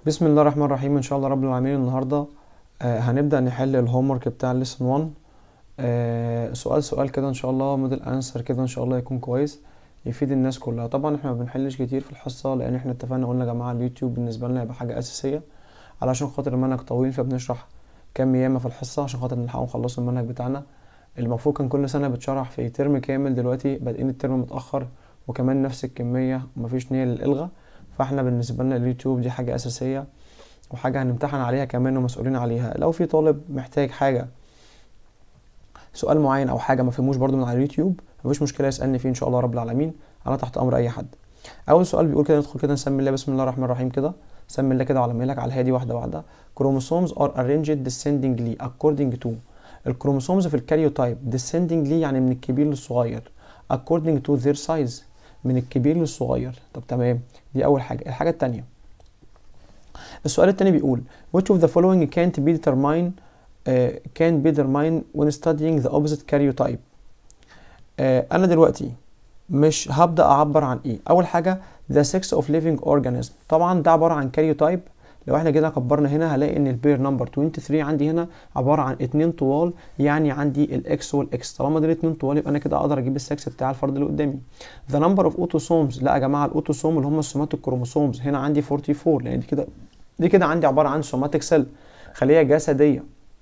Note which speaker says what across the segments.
Speaker 1: بسم الله الرحمن الرحيم ان شاء الله رب العالمين النهارده آه هنبدا نحل الهوم ورك بتاع ليسن 1 آه سؤال سؤال كده ان شاء الله موديل انسر كده ان شاء الله يكون كويس يفيد الناس كلها طبعا احنا ما بنحلش كتير في الحصه لان احنا اتفقنا قلنا يا جماعه اليوتيوب بالنسبه لنا يبقى حاجه اساسيه علشان خاطر المنهج طويل فبنشرح كام ياما في الحصه عشان خاطر نلحق نخلص المنهج بتاعنا المفروض كان كل سنه بتشرح في ترم كامل دلوقتي بادئين الترم متاخر وكمان نفس الكميه ومفيش نيه للالغاء فاحنا بالنسبه لنا اليوتيوب دي حاجه اساسيه وحاجه هنمتحن عليها كمان ومسؤولين عليها لو في طالب محتاج حاجه سؤال معين او حاجه ما فهموش برضو من على اليوتيوب مفيش مشكله يسالني فيه ان شاء الله رب العالمين انا تحت امر اي حد اول سؤال بيقول كده ندخل كده نسمي الله بسم الله الرحمن الرحيم كده سمي الله كده على مهلك على الهادي واحده واحده chromosomes are arranged descendingly according to الكروموسومز في الكاريوتايب descendingly يعني من الكبير للصغير according to their size من الكبير للصغير طب تمام دي اول حاجه الحاجه الثانيه السؤال الثاني بيقول which of the following can't be determined uh, can be determined when studying the opposite karyotype uh, انا دلوقتي مش هبدا اعبر عن ايه اول حاجه the sex of living organism طبعا ده عباره عن كاريوتايب لو احنا جينا كبرنا هنا هلاقي ان البير نمبر 23 عندي هنا عباره عن اتنين طوال يعني عندي الاكس والاكس طالما دول اتنين طوال يبقى انا كده اقدر اجيب السكس بتاع الفرد اللي قدامي ذا نمبر اوف اوتوسومز لا يا جماعه الاوتوسوم اللي هم السومات الكروموسومز هنا عندي 44 لان دي كده دي كده عندي عباره عن سوماتيك سيل خليه جسديه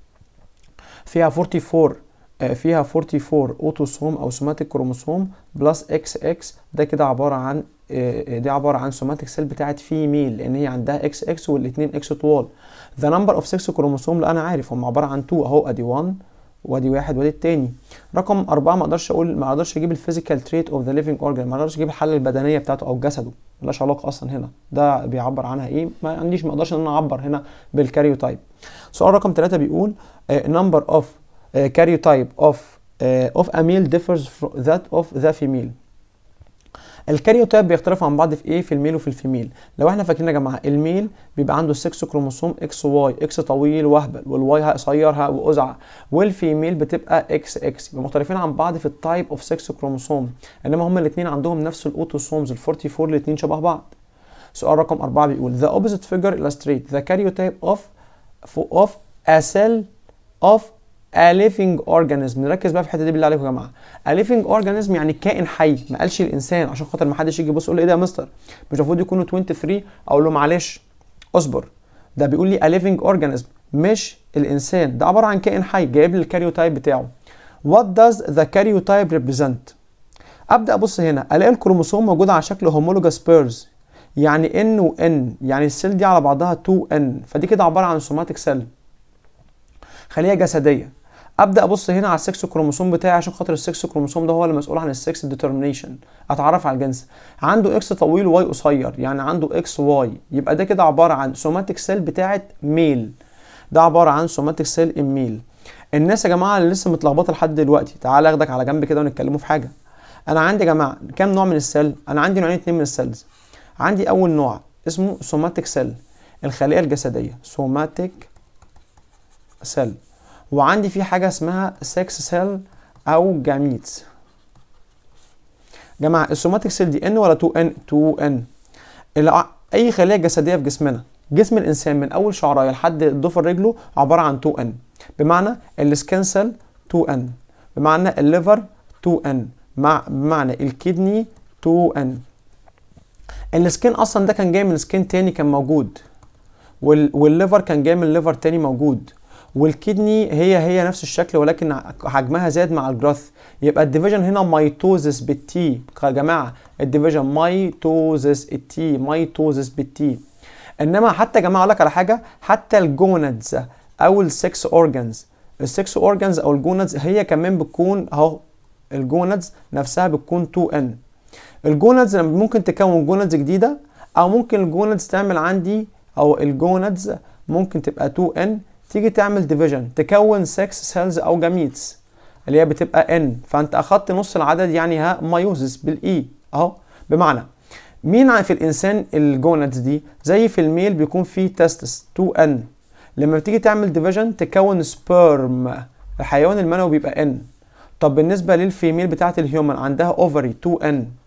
Speaker 1: فيها 44 فيها 44 اوتوسوم او سوماتيك كروموسوم بلس اكس اكس ده كده عباره عن دي عباره عن سوماتيك سيل بتاعت فيميل لان هي عندها اكس اكس والاثنين اكس طوال ذا نمبر اوف 6 كروموسوم لا انا عارف هم عباره عن 2 اهو ادي 1 وادي واحد وادي التاني رقم أربعة ما اقدرش اقول ما اقدرش اجيب الفيزيكال تريت اوف ذا ليفينج اورجان ما اقدرش اجيب الحاله البدنيه بتاعته او جسده ملهاش علاقه اصلا هنا ده بيعبر عنها ايه ما عنديش ما اقدرش ان انا اعبر هنا بالكاريوتايب سؤال رقم ثلاثة بيقول نمبر اوف كاريوتايب اوف اوف a male differs from that of the female الكاريوتايب بيختلفوا عن بعض في ايه في الميل وفي الفيميل لو احنا فاكرين يا جماعه الميل بيبقى عنده 6 كروموسوم اكس واي اكس طويل وهبل والواي قصيرها وازعه والفيميل بتبقى اكس اكس يبقى مختلفين عن بعض في التايب اوف 6 كروموسوم انما هما الاثنين عندهم نفس الاوتوسومز ال 44 الاثنين شبه بعض سؤال رقم أربعة بيقول the opposite figure illustrate the karyotype of of a cell of a living organism نركز بقى في الحته دي بالله عليكم يا جماعه a living organism يعني كائن حي ما قالش الانسان عشان خاطر ما حدش يجي يبص يقول لي ايه ده يا مستر مش المفروض يكونوا 23 اقول له معلش اصبر ده بيقول لي a living organism مش الانسان ده عباره عن كائن حي جايب لي الكاريوتايب بتاعه what does the karyotype represent ابدا ابص هنا الاقي الكروموسوم موجود على شكل هومولوجاس بيرز يعني ان وان يعني السيل دي على بعضها 2 ان فدي كده عباره عن سوماتيك سيل خليه جسديه ابدا ابص هنا على السكس كروموسوم بتاعي عشان خاطر السكس كروموسوم ده هو اللي مسؤول عن السكس ديترمينيشن اتعرف على الجنس عنده اكس طويل واي قصير يعني عنده اكس واي يبقى ده كده عباره عن سوماتيك سيل بتاعه ميل ده عباره عن سوماتيك سيل ام ميل الناس يا جماعه اللي لسه متلخبطه لحد دلوقتي تعال اخدك على جنب كده ونتكلموا في حاجه انا عندي يا جماعه كام نوع من السيل انا عندي نوعين اتنين من السيلز عندي اول نوع اسمه سوماتيك سيل الخليه الجسديه سوماتيك سيل وعندي في حاجه اسمها سكس سيل او جاميتس جماعه السوماتيك سيل دي ان ولا 2 ان 2 ان اي خليه جسديه في جسمنا جسم الانسان من اول شعرايه لحد ضفر رجله عباره عن 2 ان بمعنى السكان سيل 2 ان بمعنى الليفر 2 ان مع بمعنى الكدني 2 ان السكين اصلا ده كان جاي من سكين تاني كان موجود وال... والليفر كان جاي من ليفر تاني موجود والكدني هي هي نفس الشكل ولكن حجمها زاد مع الجروث يبقى الديفيجن هنا ميتوزس بالتي يا جماعه الديفيجن ميتوزس التي ميتوزس بالتي انما حتى يا جماعه اقول لك على حاجه حتى الجونادز او السكس اورجانز السكس اورجانز او الجونادز هي كمان بتكون اهو الجونادز نفسها بتكون 2 ان الجونادز ممكن تكون جونادز جديده او ممكن الجونادز تعمل عندي او الجونادز ممكن تبقى 2 ان تيجي تعمل ديفيجن تكون 6 سيلز او جاميتس اللي هي بتبقى ان فانت اخدت نص العدد يعني ها مايوزس بالاي اهو بمعنى مين في الانسان الجونادز دي زي في الميل بيكون فيه تستس 2 ان لما بتيجي تعمل ديفيجن تكون سبيرم الحيوان المنوي بيبقى ان طب بالنسبه للفيميل بتاعه الهيومن عندها اوفري 2 ان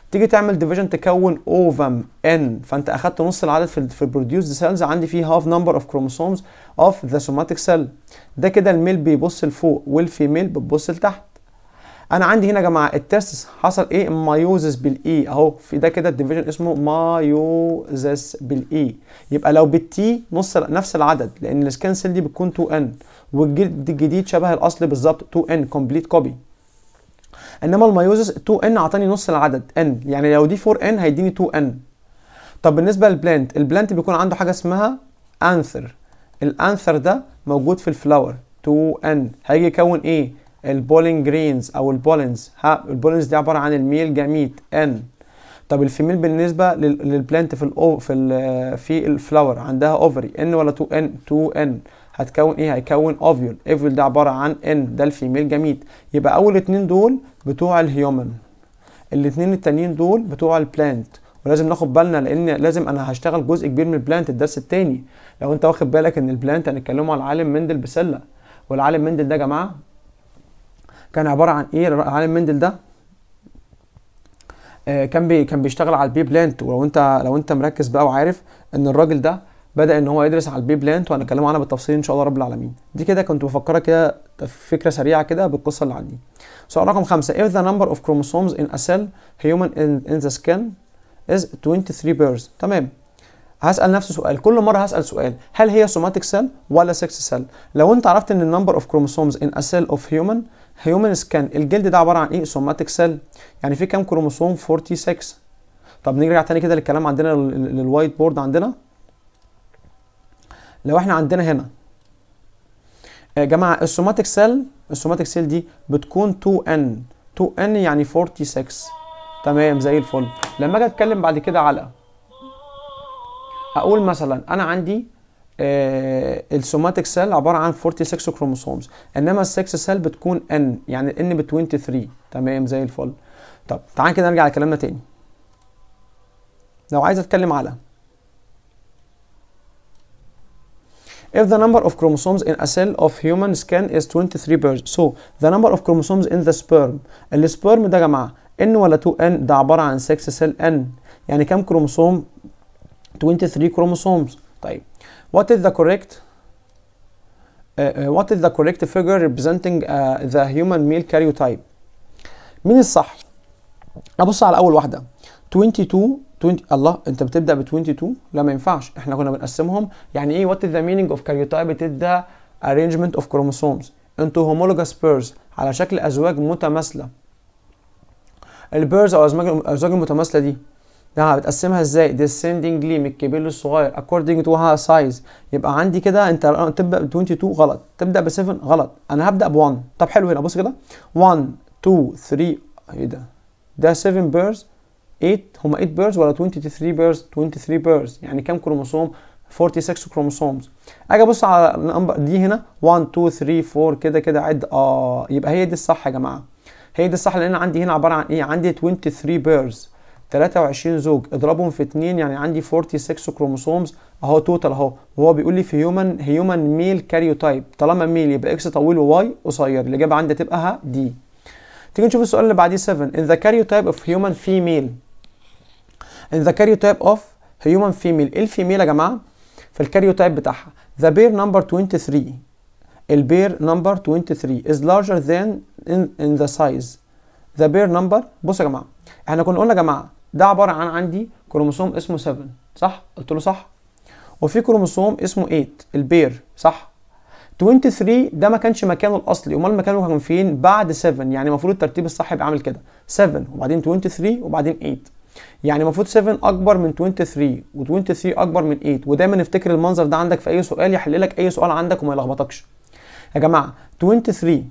Speaker 1: تيجي تعمل ديفيجن تكون اوفم ان فانت اخدت نص العدد في في البروديوسد سيلز عندي فيه هاف نمبر اوف كروموسومز اوف ذا سوماتيك سيل ده كده الميل بيبص لفوق والفيميل بتبص لتحت انا عندي هنا يا جماعه التستس حصل ايه مايوزس بالاي اهو في ده كده الديفيجن اسمه مايوزس بالاي يبقى لو بالتي نص نفس العدد لان السكان سيل دي بتكون 2 ان والجلد الجديد شبه الاصل بالظبط 2 ان كومبليت كوبي انما المايوزس 2 ان اعطاني نص العدد ان يعني لو دي 4 ان هيديني 2 ان طب بالنسبه للبلانت البلانت بيكون عنده حاجه اسمها انثر الانثر ده موجود في الفلاور 2 ان هيجي يكون ايه البولين جرينز او البولينز ها البولينز دي عباره عن الميل جميت ان طب الفيميل بالنسبه للبلانت في الأو في ال في الفلاور عندها اوفري ان ولا 2 ان 2 ان هتكون ايه هيكون اوفيول اوفيول ده عباره عن ان ده الفيميل جميت يبقى اول اتنين دول بتوع الهيومن الاتنين التانيين دول بتوع البلانت ولازم ناخد بالنا لان لازم انا هشتغل جزء كبير من البلانت الدرس التاني لو انت واخد بالك ان البلانت هنتكلموا على العالم مندل بسله والعالم مندل ده يا جماعه كان عباره عن ايه العالم مندل ده آه كان بي كان بيشتغل على البي بلانت ولو انت لو انت مركز بقى وعارف ان الراجل ده بدا ان هو يدرس على البي بلانت وهنتكلم عنها بالتفصيل ان شاء الله رب العالمين دي كده كنت بفكرك كده فكره سريعه كده بالقصه اللي عندي سؤال رقم خمسة if the number of chromosomes in a cell human in, in the skin is 23 pairs تمام هسأل نفس سؤال كل مرة هسأل سؤال هل هي somatic cell ولا sex cell لو انت عرفت ان النمبر of chromosomes in a cell of human human skin الجلد ده عبارة عن ايه somatic cell يعني في كام كروموسوم 46 طب نرجع تاني كده للكلام عندنا للوايت بورد عندنا لو احنا عندنا هنا يا جماعه السوماتيك سيل السوماتيك سيل دي بتكون 2 ان 2 ان يعني 46 تمام زي الفل لما اجي اتكلم بعد كده على اقول مثلا انا عندي آه السوماتيك سيل عباره عن 46 كروموسومز انما السكس سيل بتكون ان يعني ان ب 23 تمام زي الفل طب تعال كده نرجع لكلامنا تاني لو عايز اتكلم على if the number of chromosomes in a cell of human skin is 23 pairs so the number of chromosomes in the sperm السبرم ده يا جماعه n ولا 2n ده عباره عن 6 cell n يعني كام كروموسوم 23 chromosomes طيب what is the correct uh, uh, what is the correct figure representing uh, the human male karyotype مين الصح ابص على اول واحده 22 20 الله انت بتبدا ب 22 لا ما ينفعش احنا كنا بنقسمهم يعني ايه what is the meaning of karyotype it is the arrangement of chromosomes into homologous pairs على شكل ازواج متماثله البيرز او الازواج المتماثله دي ده بتقسمها ازاي descendingly من الكبير للصغير according to her size يبقى عندي كده انت تبدا ب 22 غلط تبدا ب 7 غلط انا هبدا ب 1 طب حلو هنا بص كده 1 2 3 ايه ده ده 7 بيرز 8 هما 8 بيرز ولا 23 بيرز 23 بيرز يعني كام كروموسوم 46 كروموسومز اجي ابص على النمبر دي هنا 1 2 3 4 كده كده عد اه يبقى هي دي الصح يا جماعه هي دي الصح لان عندي هنا عباره عن ايه عندي 23 بيرز 23 زوج اضربهم في 2 يعني عندي 46 كروموسومز اهو توتال اهو وهو بيقول لي في هيومن هيومن ميل كاريوتايب طالما ميل يبقى اكس طويل وواي قصير الاجابه عندي تبقى ها دي تيجي نشوف السؤال اللي بعديه 7 in the karyotype of human female in the karyotype of human female ايه الفيميل يا جماعه في الكاريوتايب بتاعها the bear number 23 البير نمبر 23 is larger than in, in the size the bear number بصوا يا جماعه احنا كنا قلنا يا جماعه ده عباره عن عندي كروموسوم اسمه 7 صح قلت له صح وفي كروموسوم اسمه 8 البير صح 23 ده ما كانش مكانه الاصلي امال مكانه كان فين بعد 7 يعني المفروض الترتيب الصح يبقى عامل كده 7 وبعدين 23 وبعدين 8 يعني المفروض 7 اكبر من 23 و23 اكبر من 8 ودايما افتكر المنظر ده عندك في اي سؤال يحل لك اي سؤال عندك وما يلخبطكش يا جماعه 23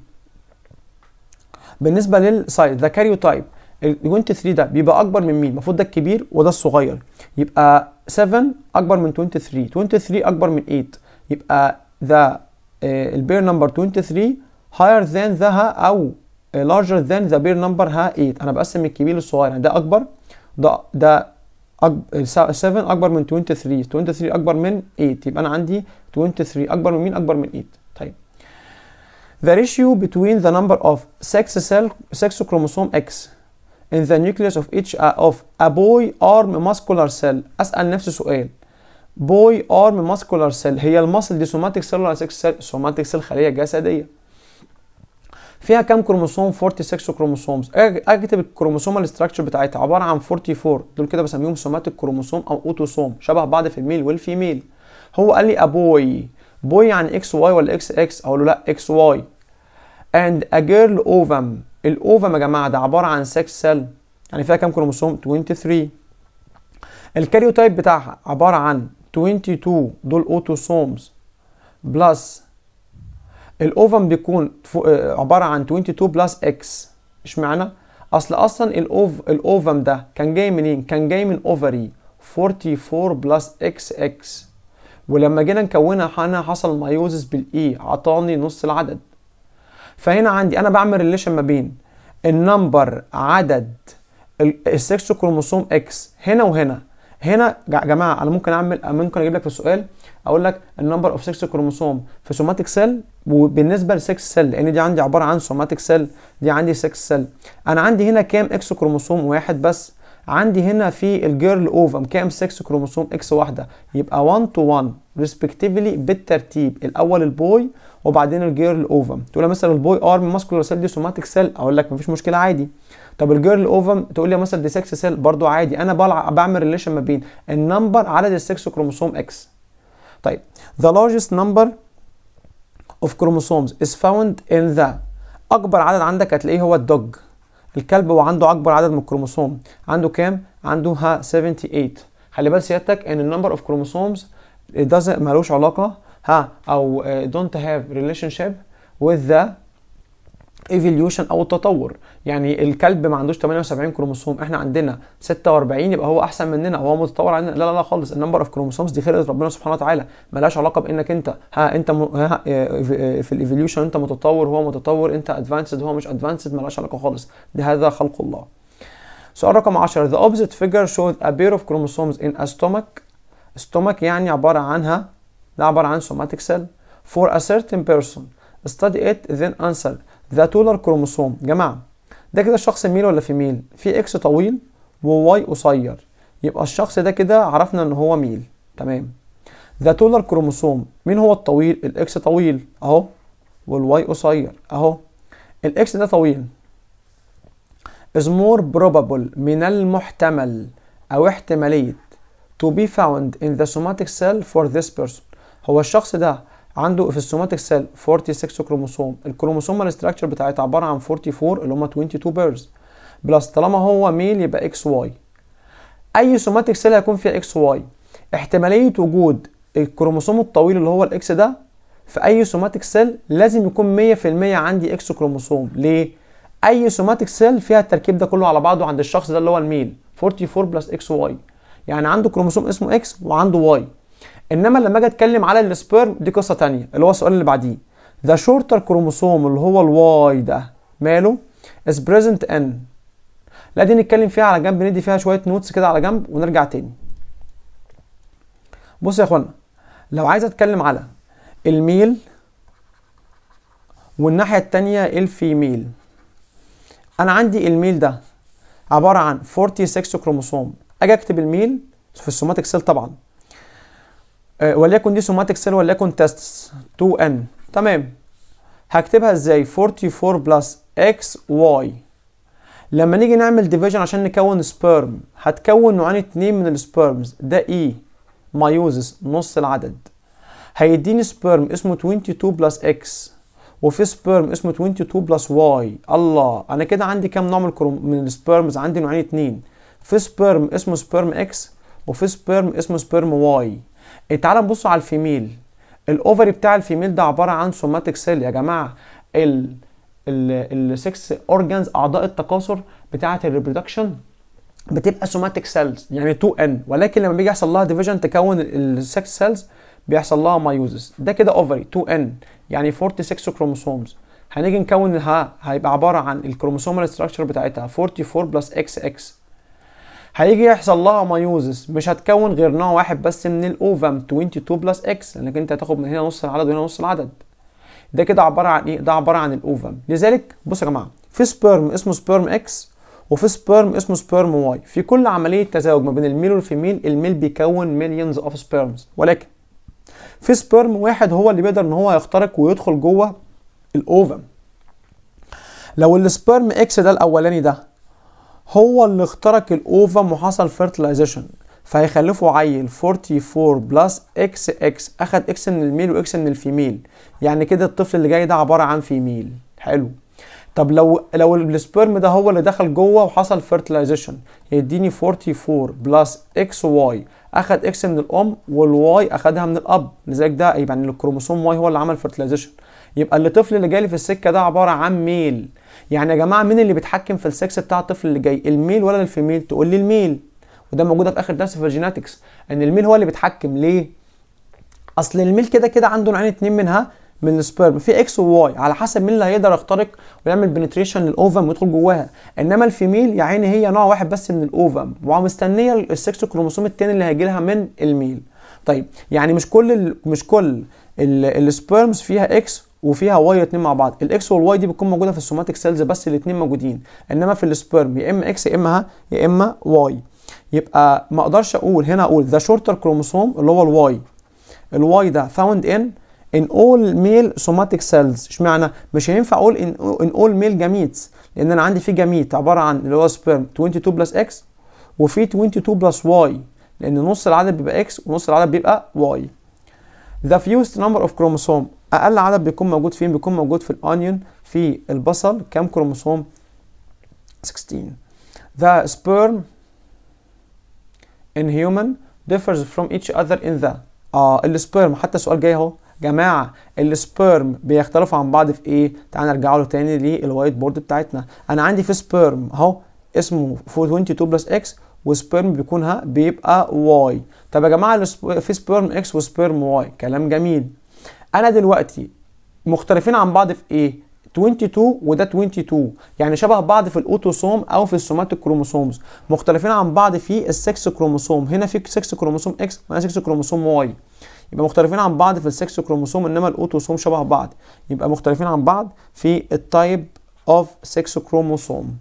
Speaker 1: بالنسبه للسايز ذا كاريوتايب ال 23 ده بيبقى اكبر من مين المفروض ده الكبير وده الصغير يبقى 7 اكبر من 23 23 اكبر من 8 يبقى ذا البير نمبر 23 higher than ذا او larger than the bear number ها 8 انا بقسم الكبير للصغير يعني ده اكبر ده ده أكبر 7 اكبر من 23 23 اكبر من 8 يبقى انا عندي 23 اكبر من مين اكبر من 8 طيب the ratio between the number of sex cell sex chromosome X in the nucleus of each uh, of a boy arm muscular cell اسال نفسي سؤال boy arm muscular cell هي المصل دي سوماتيك سيل ولا سكس سيل سوماتيك سيل خليه جسديه فيها كام كروموسوم 46 كروموسومز اكتب الكروموسومال ستراكشر بتاعتها عباره عن 44 دول كده بسميهم سوماتيك كروموسوم او اوتوسوم شبه بعض في الميل والفيميل هو قال لي ابوي بوي يعني اكس واي ولا اكس اكس اقول له لا اكس واي and a girl ovum الاوفم يا جماعه ده عباره عن 6 سيل يعني فيها كام كروموسوم 23 الكاريوتايب بتاعها عباره عن 22 دول اوتوسومز بلس الاوفم بيكون عباره عن 22 بلس اكس اشمعنى اصل اصلا الاوف الاوفم ده كان جاي منين كان جاي من اوفري 44 بلس اكس اكس ولما جينا نكونها هنا حصل مايوزس بالاي عطاني نص العدد فهنا عندي انا بعمل ريليشن ما بين النمبر عدد السكس كروموسوم اكس هنا وهنا هنا يا جماعه انا ممكن اعمل ممكن اجيب لك في السؤال اقول لك النمبر اوف 6 كروموسوم في سوماتيك سيل وبالنسبه ل 6 سيل لان دي عندي عباره عن سوماتيك سيل دي عندي 6 سيل انا عندي هنا كام اكس كروموسوم واحد بس عندي هنا في الجيرل اوفم كام 6 كروموسوم اكس واحده يبقى 1 تو 1 ريسبكتيفلي بالترتيب الاول البوي وبعدين الجيرل اوفم تقول لي مثلا البوي ارم ماسكولار سيل دي سوماتيك سيل اقول لك مفيش مشكله عادي طب الجيرل اوفم تقول لي مثلا دي 6 سيل برضو عادي انا بعمل ريليشن ما بين النمبر عدد السكس كروموسوم اكس طيب the largest number of chromosomes is found in the اكبر عدد عندك هتلاقيه هو الدوج الكلب هو عنده اكبر عدد من الكروموسوم عنده كام عنده ها 78 خلي بال سيادتك ان النمبر اوف كروموسومز it doesn't ملوش علاقه ها او don't have relationship with the evolution او التطور يعني الكلب ما عندوش 78 كروموسوم احنا عندنا 46 يبقى هو احسن مننا وهو متطور عننا لا لا لا خالص النمبر اوف كروموسومز دي خلقه ربنا سبحانه وتعالى ملهاش علاقه بانك انت ها انت م... ها في الايفوليوشن انت متطور هو متطور انت ادفانسد هو مش ادفانسد ملهاش علاقه خالص دي هذا خلق الله سؤال رقم 10 the opposite figure shows a pair of chromosomes in a stomach stomach يعني عباره عنها ده عباره عن somatic cell for a certain person study it then answer ذا تولر كروموسوم جماعة ده كده الشخص ميل ولا فيميل في اكس طويل وواي قصير يبقى الشخص ده كده عرفنا ان هو ميل تمام ذا تولر كروموسوم مين هو الطويل الاكس طويل اهو والواي قصير اهو الاكس ده طويل is more probable من المحتمل او احتمالية to be found in the somatic cell for this person هو الشخص ده عنده في السوماتيك سيل 46 كروموسوم الكروموسوم ستراكشر بتاعتها عباره عن 44 اللي هم 22 بيرز بلس طالما هو ميل يبقى اكس واي اي سوماتيك سيل هيكون فيها اكس واي احتماليه وجود الكروموسوم الطويل اللي هو الاكس ده في اي سوماتيك سيل لازم يكون 100% عندي اكس كروموسوم ليه اي سوماتيك سيل فيها التركيب ده كله على بعضه عند الشخص ده اللي هو الميل 44 بلس اكس واي يعني عنده كروموسوم اسمه اكس وعنده واي انما لما اجي اتكلم على السبيرم دي قصه تانية اللي هو السؤال اللي بعديه ذا شورتر كروموسوم اللي هو الواي ده ماله is present in لا دي نتكلم فيها على جنب ندي فيها شويه نوتس كده على جنب ونرجع تاني بص يا اخوانا لو عايز اتكلم على الميل والناحيه التانية الفيميل انا عندي الميل ده عباره عن 46 كروموسوم اجي اكتب الميل في السوماتيك سيل طبعا وليكن دي سوماتيك سيل وليكن تيستس 2 ان تمام هكتبها ازاي 44 بلس اكس واي لما نيجي نعمل ديفيجن عشان نكون سبيرم هتكون نوعين اتنين من السبيرمز ده اي مايوزس نص العدد هيديني سبيرم اسمه 22 بلس اكس وفي سبيرم اسمه 22 بلس واي الله انا كده عندي كام نوع من الكروم من السبيرمز عندي نوعين اتنين في سبيرم اسمه سبيرم اكس وفي سبيرم اسمه سبيرم واي تعال نبص على الفيميل الاوفري بتاع الفيميل ده عباره عن سوماتيك سيل يا جماعه ال السكس اورجانز اعضاء التكاثر بتاعه الريبرودكشن بتبقى سوماتيك سيلز يعني 2 ان ولكن لما بيجي يحصل لها ديفيجن تكون السكس سيلز بيحصل لها مايوزس ده كده اوفري 2 ان يعني 46 كروموسومز هنيجي نكون ها هيبقى عباره عن الكروموسومال ستراكشر بتاعتها 44 بلس اكس اكس هيجي يحصل لها مايوزس مش هتكون غير نوع واحد بس من الاوفم 22 بلس اكس لانك انت هتاخد من هنا نص العدد وهنا نص العدد ده كده عباره عن ايه ده عباره عن الاوفم لذلك بص يا جماعه في سبيرم اسمه سبيرم اكس وفي سبيرم اسمه سبيرم واي في كل عمليه تزاوج ما بين الميل والفيميل الميل بيكون مليونز اوف سبيرمز ولكن في سبيرم واحد هو اللي بيقدر ان هو يخترق ويدخل جوه الاوفم لو السبيرم اكس ده الاولاني ده هو اللي اخترق الاوفم وحصل فيرتلايزيشن فهيخلفوا عيل 44 بلس اكس اكس اخد اكس من الميل واكس من الفيميل يعني كده الطفل اللي جاي ده عباره عن فيميل حلو طب لو لو السبرم ده هو اللي دخل جوه وحصل فيرتلايزيشن يديني 44 بلس اكس واي اخد اكس من الام والواي اخدها من الاب لذلك ده يبقى يعني الكروموسوم واي هو اللي عمل فيرتلايزيشن يبقى الطفل اللي جاي في السكه ده عباره عن ميل يعني يا جماعه مين اللي بيتحكم في السكس بتاع الطفل اللي جاي الميل ولا الفيميل تقول لي الميل وده موجوده في اخر درس في الجيناتكس ان الميل هو اللي بيتحكم ليه اصل الميل كده كده عنده نوعين اتنين منها من السبيرم في اكس وواي على حسب مين اللي هيقدر يخترق ويعمل بنتريشن للاوفم ويدخل جواها انما الفيميل يا عيني هي نوع واحد بس من الاوفم ومستنيه السكس كروموسوم التاني اللي هيجي لها من الميل طيب يعني مش كل ال مش كل السبيرمز فيها اكس وفيها واي اتنين مع بعض الاكس والواي دي بتكون موجوده في السوماتيك سيلز بس الاثنين موجودين انما في السبيرم يا اما اكس يا اما ها يا اما واي يبقى ما اقدرش اقول هنا اقول ذا شورتر كروموسوم اللي هو الواي الواي ده found in in all male somatic cells اشمعنى مش هينفع اقول in, in all male gametes لان انا عندي في جاميت عباره عن اللي هو سبيرم 22 بلس اكس وفي 22 بلس واي لان نص العدد بيبقى اكس ونص العدد بيبقى واي the fewest number of chromosome اقل عدد بيكون موجود فين بيكون موجود في الانيون في البصل كام كروموسوم 16 the sperm in human differs from each other in the اه السبيرم حتى السؤال جاي اهو جماعه السبيرم بيختلفوا عن بعض في ايه تعال نرجع له تاني للوايت بورد بتاعتنا انا عندي في سبيرم اهو اسمه 22 بلس اكس وسبيرم بيكون ها بيبقى واي طب يا جماعه في سبيرم اكس وسبيرم واي كلام جميل انا دلوقتي مختلفين عن بعض في ايه 22 وده 22 يعني شبه بعض في الاوتوسوم او في السوماتيك كروموسومز مختلفين عن بعض في السكس كروموسوم هنا في 6 كروموسوم اكس وهنا 6 كروموسوم واي يبقى مختلفين عن بعض في السكس كروموسوم انما الاوتوسوم شبه بعض يبقى مختلفين عن بعض في التايب اوف 6 كروموسوم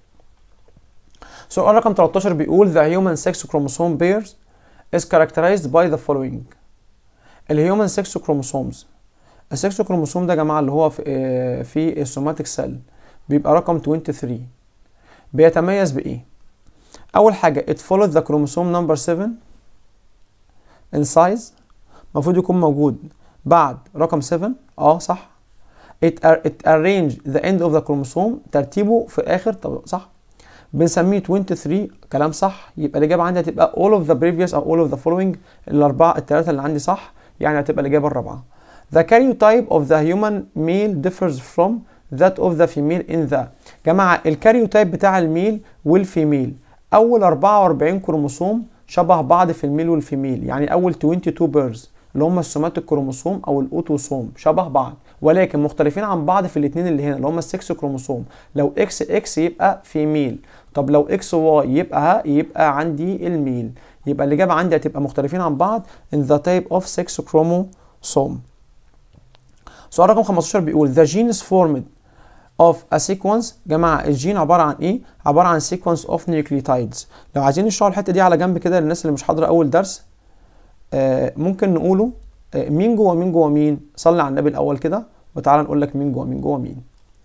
Speaker 1: سؤال رقم 13 بيقول the human sex chromosome pairs is characterized by the following الهيومن 6 كروموسومز السكس كروموسوم ده يا جماعه اللي هو في في السوماتيك سيل بيبقى رقم 23 بيتميز بايه اول حاجه it follows the chromosome number 7 in size المفروض يكون موجود بعد رقم 7 اه صح it, it arrange the end of the chromosome ترتيبه في الاخر طب صح بنسميه 23 كلام صح يبقى الاجابه عندي هتبقى all of the previous او all of the following الاربعه الثلاثه اللي عندي صح يعني هتبقى الاجابه الرابعه The karyotype of the human male differs from that of the female in the جماعة الكاريوتايب بتاع الميل والفيميل أول 44 كروموسوم شبه بعض في الميل والفيميل يعني أول 22 بيرز اللي هم السوماتيك كروموسوم أو الأوتوسوم شبه بعض ولكن مختلفين عن بعض في الاثنين اللي هنا اللي هم السكس كروموسوم لو اكس اكس يبقى فيميل طب لو اكس واي يبقى ها يبقى عندي الميل يبقى الإجابة عندي هتبقى مختلفين عن بعض in the type of sex chromosome سؤال رقم 15 بيقول the gene is formed of a sequence جماعة الجين عبارة عن ايه؟ عبارة عن sequence of nucleotides لو عايزين نشرح الحتة دي على جنب كده للناس اللي مش حاضرة أول درس آه ممكن نقوله آه مين جوه مين جوه مين؟ صلي على النبي الأول كده وتعالى نقول لك مين جوه مين جوه مين.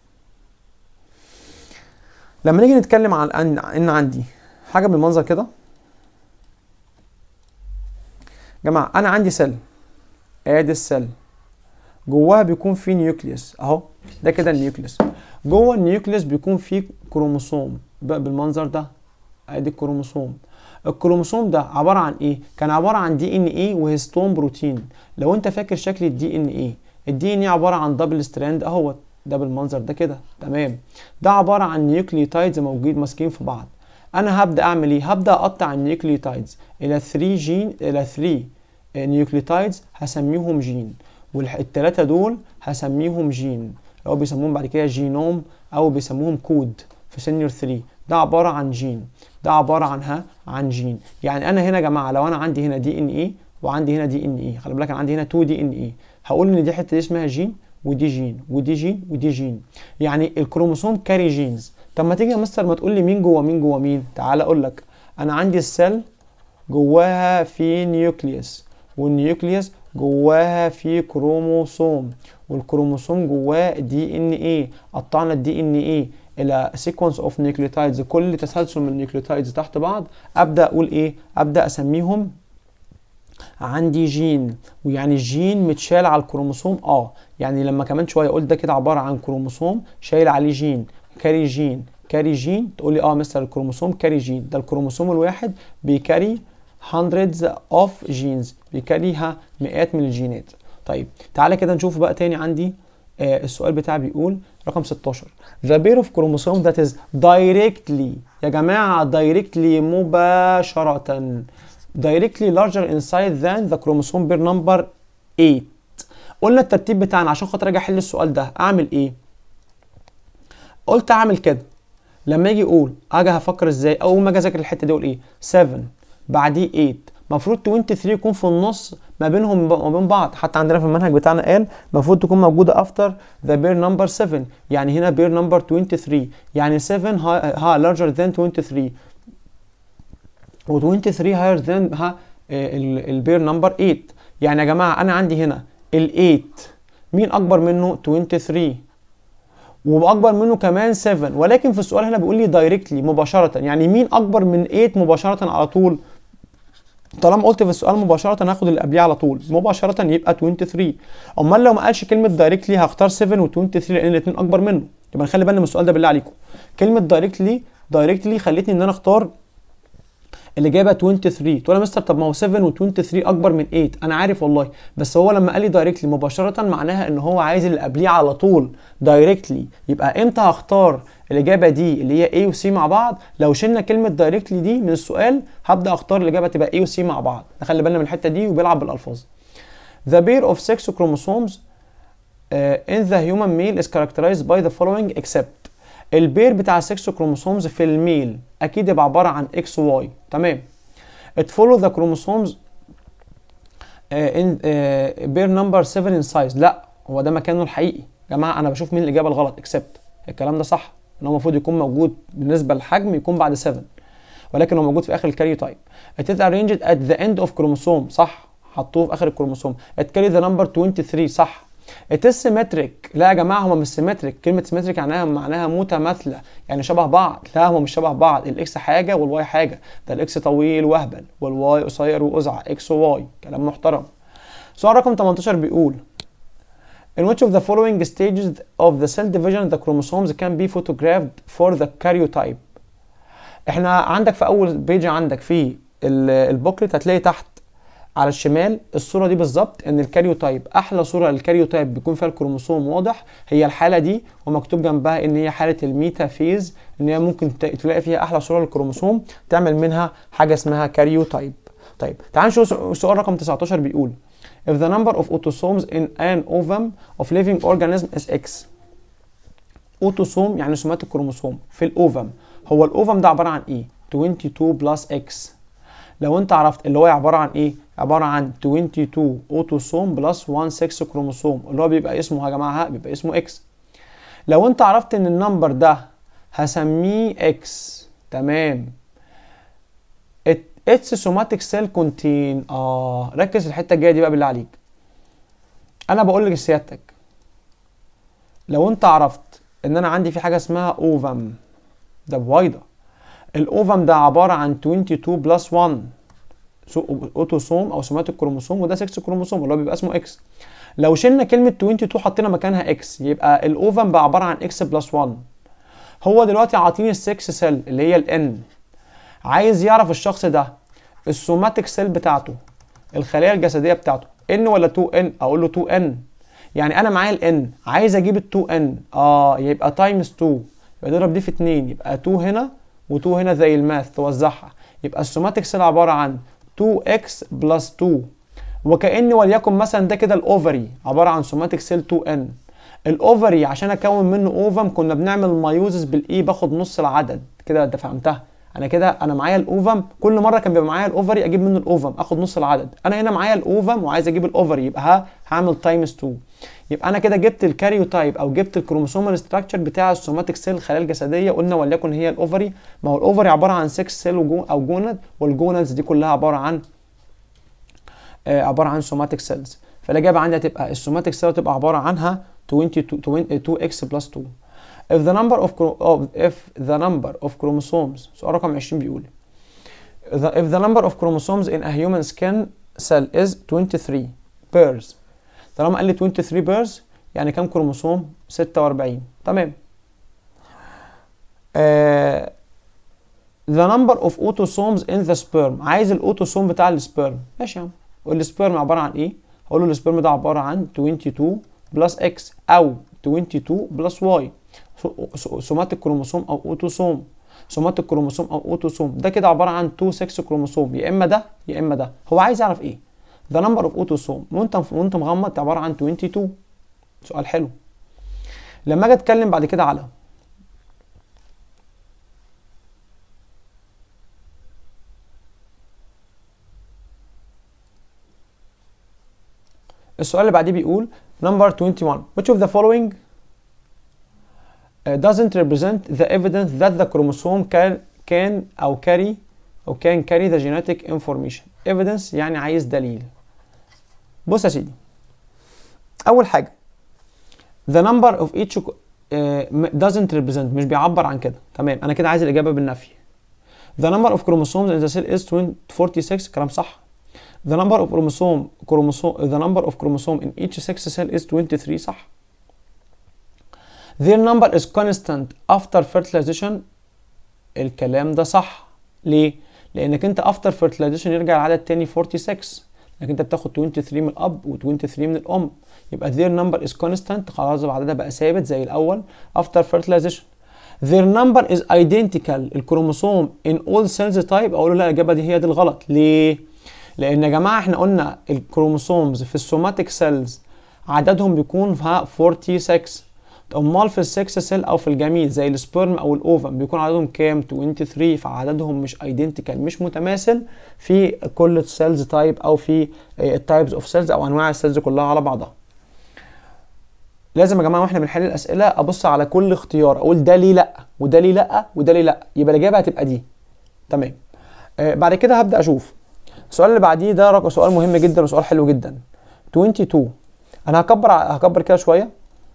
Speaker 1: لما نيجي نتكلم عن ان, إن عندي حاجة بالمنظر كده جماعة أنا عندي سيل ادي السيل جواها بيكون في نيوكليوس اهو ده كده النيوكليوس جوه النيوكليوس بيكون في كروموسوم بقى بالمنظر ده ادي الكروموسوم الكروموسوم ده عباره عن ايه كان عباره عن دي ان ايه وهيستون بروتين لو انت فاكر شكل الدي ان ايه الدي ان ايه عباره عن دبل ستراند اهوت ده بالمنظر ده كده تمام ده عباره عن نيوكليوتايدز موجود ماسكين في بعض انا هبدا اعمل ايه هبدا اقطع النيوكليوتايدز الى 3 جين الى 3 نيوكليوتايدز هسميهم جين والثلاثه دول هسميهم جين او بيسموهم بعد كده جينوم او بيسموهم كود في سينيور 3 ده عباره عن جين ده عباره عن ها عن جين يعني انا هنا يا جماعه لو انا عندي هنا دي ان ايه وعندي هنا دي ان ايه خلي بالك انا عندي هنا 2 دي ان ايه هقول ان دي حته دي اسمها جين ودي جين ودي جين ودي جين يعني الكروموسوم كاري جينز طب ما تيجي يا مستر ما تقول لي مين جوه مين جوه مين تعال اقول لك انا عندي السيل جواها في نيوكليوس والنيوكليوس جواها في كروموسوم والكروموسوم جواه دي ان ايه قطعنا الدي ان ايه الى سيكونس اوف نيوكليوتايدز كل تسلسل من النيوكليوتايدز تحت بعض ابدا اقول ايه ابدا اسميهم عندي جين ويعني الجين متشال على الكروموسوم اه يعني لما كمان شويه اقول ده كده عباره عن كروموسوم شايل عليه جين كاري جين كاري جين تقول لي اه مستر الكروموسوم كاري جين ده الكروموسوم الواحد بيكاري hundreds of genes بيكاريها مئات من الجينات طيب تعالى كده نشوف بقى تاني عندي آه السؤال بتاعي بيقول رقم 16 the pair of chromosome that is directly يا جماعة directly مباشرة directly larger inside than the chromosome pair number 8 قلنا الترتيب بتاعنا عشان خاطر اجي احل السؤال ده اعمل ايه قلت اعمل كده لما يجي يقول اجي هفكر ازاي اول ما اجي اذاكر الحته دي اقول ايه 7 بعديه 8 المفروض 23 يكون في النص ما بينهم وما بين بعض حتى عندنا في المنهج بتاعنا قال المفروض تكون موجوده افتر ذا بير نمبر 7 يعني هنا بير نمبر 23 يعني 7 ها لارجر ذان 23 و 23 هاير ذان ها البير نمبر 8 يعني يا جماعه انا عندي هنا ال 8 مين اكبر منه 23 واكبر منه كمان 7 ولكن في السؤال هنا بيقول لي دايركتلي مباشره يعني مين اكبر من 8 مباشره على طول طالما قلت في السؤال مباشره هاخد اللي قبليه على طول مباشره يبقى 23 امال لو ما قالش كلمه دايركتلي هختار 7 و23 لان الاثنين اكبر منه يبقى نخلي بالنا من السؤال ده بالله عليكم كلمه دايركتلي دايركتلي خلتني ان انا اختار الاجابه 23 تقول يا مستر طب ما هو 7 و23 اكبر من 8 انا عارف والله بس هو لما قال لي دايركتلي مباشره معناها ان هو عايز اللي قبليه على طول دايركتلي يبقى امتى هختار الاجابه دي اللي هي A و C مع بعض لو شلنا كلمه دايركتلي دي من السؤال هبدا اختار الاجابه تبقى A و C مع بعض نخلي بالنا من الحته دي وبيلعب بالالفاظ The pair of sex chromosomes uh, in the human male is characterized by the following except البير بتاع السكس كروموسومز في الميل اكيد يبقى عباره عن اكس واي تمام it follow the chromosomes uh, in uh, pair number 7 in size لا هو ده مكانه الحقيقي يا جماعه انا بشوف مين الاجابه الغلط except الكلام ده صح ان هو المفروض يكون موجود بالنسبه للحجم يكون بعد 7 ولكن هو موجود في اخر الكاريو تايب it is arranged at the end of chromosome صح حطوه في اخر الكروموسوم it carry the number 23 صح it is symmetric لا يا جماعه هما مش سيمتريك كلمه سيمتريك معناها معناها متماثله يعني شبه بعض لا هما مش شبه بعض الاكس حاجه والواي حاجه ده الاكس طويل واهبل والواي قصير وازعى اكس وواي كلام محترم سؤال رقم 18 بيقول In which of the following stages of the cell division the chromosomes can be photographed for the karyotype احنا عندك في اول بيج عندك في البوكلت هتلاقي تحت على الشمال الصوره دي بالظبط ان الكاريوتايب احلى صوره للكاريوتايب بيكون فيها الكروموسوم واضح هي الحاله دي ومكتوب جنبها ان هي حاله الميتا فيز ان هي ممكن تلاقي فيها احلى صوره للكروموسوم تعمل منها حاجه اسمها كاريوتايب طيب تعال نشوف سؤال رقم 19 بيقول if the number of autosomes in an ovum of living organism is x اوتوسوم يعني سمات الكروموسوم في الاوفم هو الاوفم ده عباره عن ايه 22 بلس اكس لو انت عرفت اللي هو عباره عن ايه عباره عن 22 اوتوسوم بلس 1 6 كروموسوم اللي هو بيبقى اسمه يا جماعه بيبقى اسمه اكس لو انت عرفت ان النمبر ده هسميه اكس تمام اتس سوماتيك سيل كونتين اه ركز في الحته الجايه دي بقى بالله عليك انا بقول لك سيادتك لو انت عرفت ان انا عندي في حاجه اسمها اوفم ده بويضه الاوفم ده عباره عن 22 بلس 1 اوتوسوم او سومات الكروموسوم وده 6 كروموسوم اللي هو بيبقى اسمه اكس لو شلنا كلمه 22 حطينا مكانها اكس يبقى الاوفم بقى عباره عن اكس بلس 1 هو دلوقتي عاطيني السكس سيل اللي هي الان عايز يعرف الشخص ده السوماتيك سيل بتاعته الخلايا الجسديه بتاعته ان ولا 2 ان اقول له 2 ان يعني انا معايا الان عايز اجيب ال 2 ان اه يبقى تايمز 2 يبقى نضرب دي في 2 يبقى 2 هنا و2 هنا زي الماث توزعها يبقى السوماتيك سيل عباره عن 2x بلس 2 وكأن وليكن مثلا ده كده الاوفري عباره عن سوماتيك سيل 2n الاوفري عشان اكون منه اوفم كنا بنعمل مايوزس بالاي باخد نص العدد كده انت فهمتها انا كده انا معايا الاوفم كل مره كان بيبقى معايا الاوفري اجيب منه الاوفم اخد نص العدد انا هنا معايا الاوفم وعايز اجيب الاوفري يبقى ها هعمل تايمز 2 يبقى انا كده جبت الكاريوتايب او جبت الكروموسومال ستراكشر بتاع السوماتيك سيل الخلايا الجسديه قلنا وليكن هي الاوفري ما هو الاوفري عباره عن 6 سيل وجو او جوناد والجونادز دي كلها عباره عن آه عباره عن سوماتيك سيلز فالاجابه عندي هتبقى السوماتيك سيل هتبقى عباره عنها 22 2x plus 2 if the number of oh, if the number of chromosomes سؤال رقم 20 بيقول the, if the number of chromosomes in a human skin cell is 23 pairs طالما قال لي 23 pairs يعني كام كروموسوم 46 تمام uh, the number of autosomes in the sperm عايز الاوتوسوم بتاع السبيرم ماشي يا عم والسبيرم عباره عن ايه هقول له السبيرم ده عباره عن 22 بلس اكس او 22 بلس واي سوماتيك كروموسوم او اوتوسوم سوماتيك كروموسوم او اوتوسوم ده كده عباره عن 2 6 كروموسوم يا اما ده يا اما ده هو عايز يعرف ايه ذا نمبر اوف اوتوسوم وانت وانت مغمض عباره عن 22 سؤال حلو لما اجي اتكلم بعد كده على السؤال اللي بعديه بيقول number 21 which of the following uh, doesn't represent the evidence that the chromosome can can أو carry أو can carry the genetic information evidence يعني عايز دليل بص يا سيدي أول حاجة the number of each uh, doesn't represent مش بيعبر عن كده تمام أنا كده عايز الإجابة بالنفي the number of chromosomes in the cell is 46 كلام صح the number of chromosome chromosome the number of chromosome in each sex cell is 23 صح their number is constant after fertilization الكلام ده صح ليه لانك انت after fertilization يرجع العدد تاني 46 لكن انت بتاخد 23 من الاب و23 من الام يبقى their number is constant خلاص العدد بقى ثابت زي الاول after fertilization their number is identical الكروموسوم in all cells type اقول له لا الاجابه دي هي دي الغلط ليه لان يا جماعه احنا قلنا الكروموسومز في السوماتيك سيلز عددهم بيكون 46 امال في السكس سيل او في الجميل زي السبرم او الاوفم بيكون عددهم كام 23 فعددهم مش ايدنتيكال مش متماثل في كل السيلز تايب او في التايبز اوف سيلز او انواع السيلز كلها على بعضها لازم يا جماعه واحنا بنحل الاسئله ابص على كل اختيار اقول ده ليه لا وده ليه لا وده ليه لا يبقى الاجابه هتبقى دي تمام آه بعد كده هبدا اشوف السؤال اللي بعديه ده رقم سؤال مهم جدا وسؤال حلو جدا 22 انا هكبر هكبر كده شويه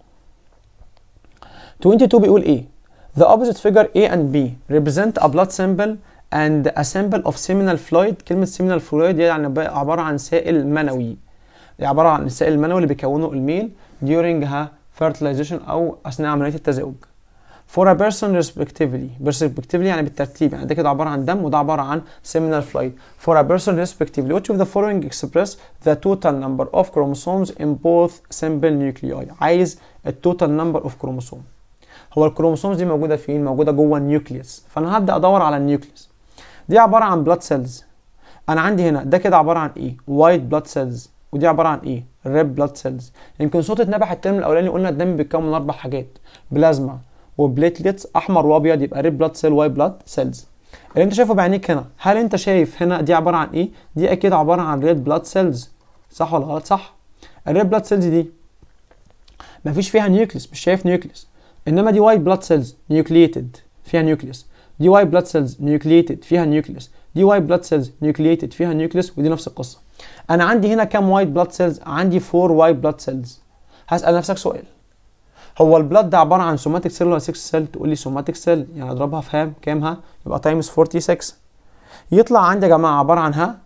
Speaker 1: 22 بيقول ايه The opposite figure A and B represent a blood sample and a sample of seminal fluid كلمة seminal fluid يعني عبارة عن سائل منوي دي عبارة عن السائل المنوي اللي بيكونه الميل during her fertilization أو أثناء عملية التزاوج for a person respectively respectively يعني بالترتيب يعني ده كده عبارة عن دم وده عبارة عن seminal fluid for a person respectively which of the following express the total number of chromosomes in both simple nuclei عايز التوتال number of chromosomes هو الكروموسومز دي موجوده فين موجوده جوه النيوكليوس فانا هبدا ادور على النيوكليوس دي عباره عن بلاد سيلز انا عندي هنا ده كده عباره عن ايه وايت بلاد سيلز ودي عباره عن ايه ريد بلاد سيلز يمكن صوت اتنبح الترم الاولاني قلنا الدم بيتكون من اربع حاجات بلازما وبليتلتس احمر وابيض يبقى ريد بلاد سيل وايت بلاد سيلز اللي انت شايفه بعينيك هنا هل انت شايف هنا دي عباره عن ايه دي اكيد عباره عن ريد بلاد سيلز صح ولا غلط صح الريد بلاد سيلز دي مفيش فيها نيوكليس مش شايف نيوكليس انما دي وايت بلاد سيلز نيوكليتد فيها نيوكليوس دي وايت بلاد سيلز نيوكليتد فيها نيوكليوس دي وايت بلاد سيلز نيوكليتد فيها نيوكليوس ودي نفس القصه انا عندي هنا كام وايت بلاد سيلز عندي 4 وايت بلاد سيلز هسال نفسك سؤال هو البلاد ده عباره عن سوماتيك سيل ولا 6 سيل تقول لي سوماتيك سيل يعني اضربها في هام كامها يبقى تايمز 46 يطلع عندي يا جماعه عباره عن ها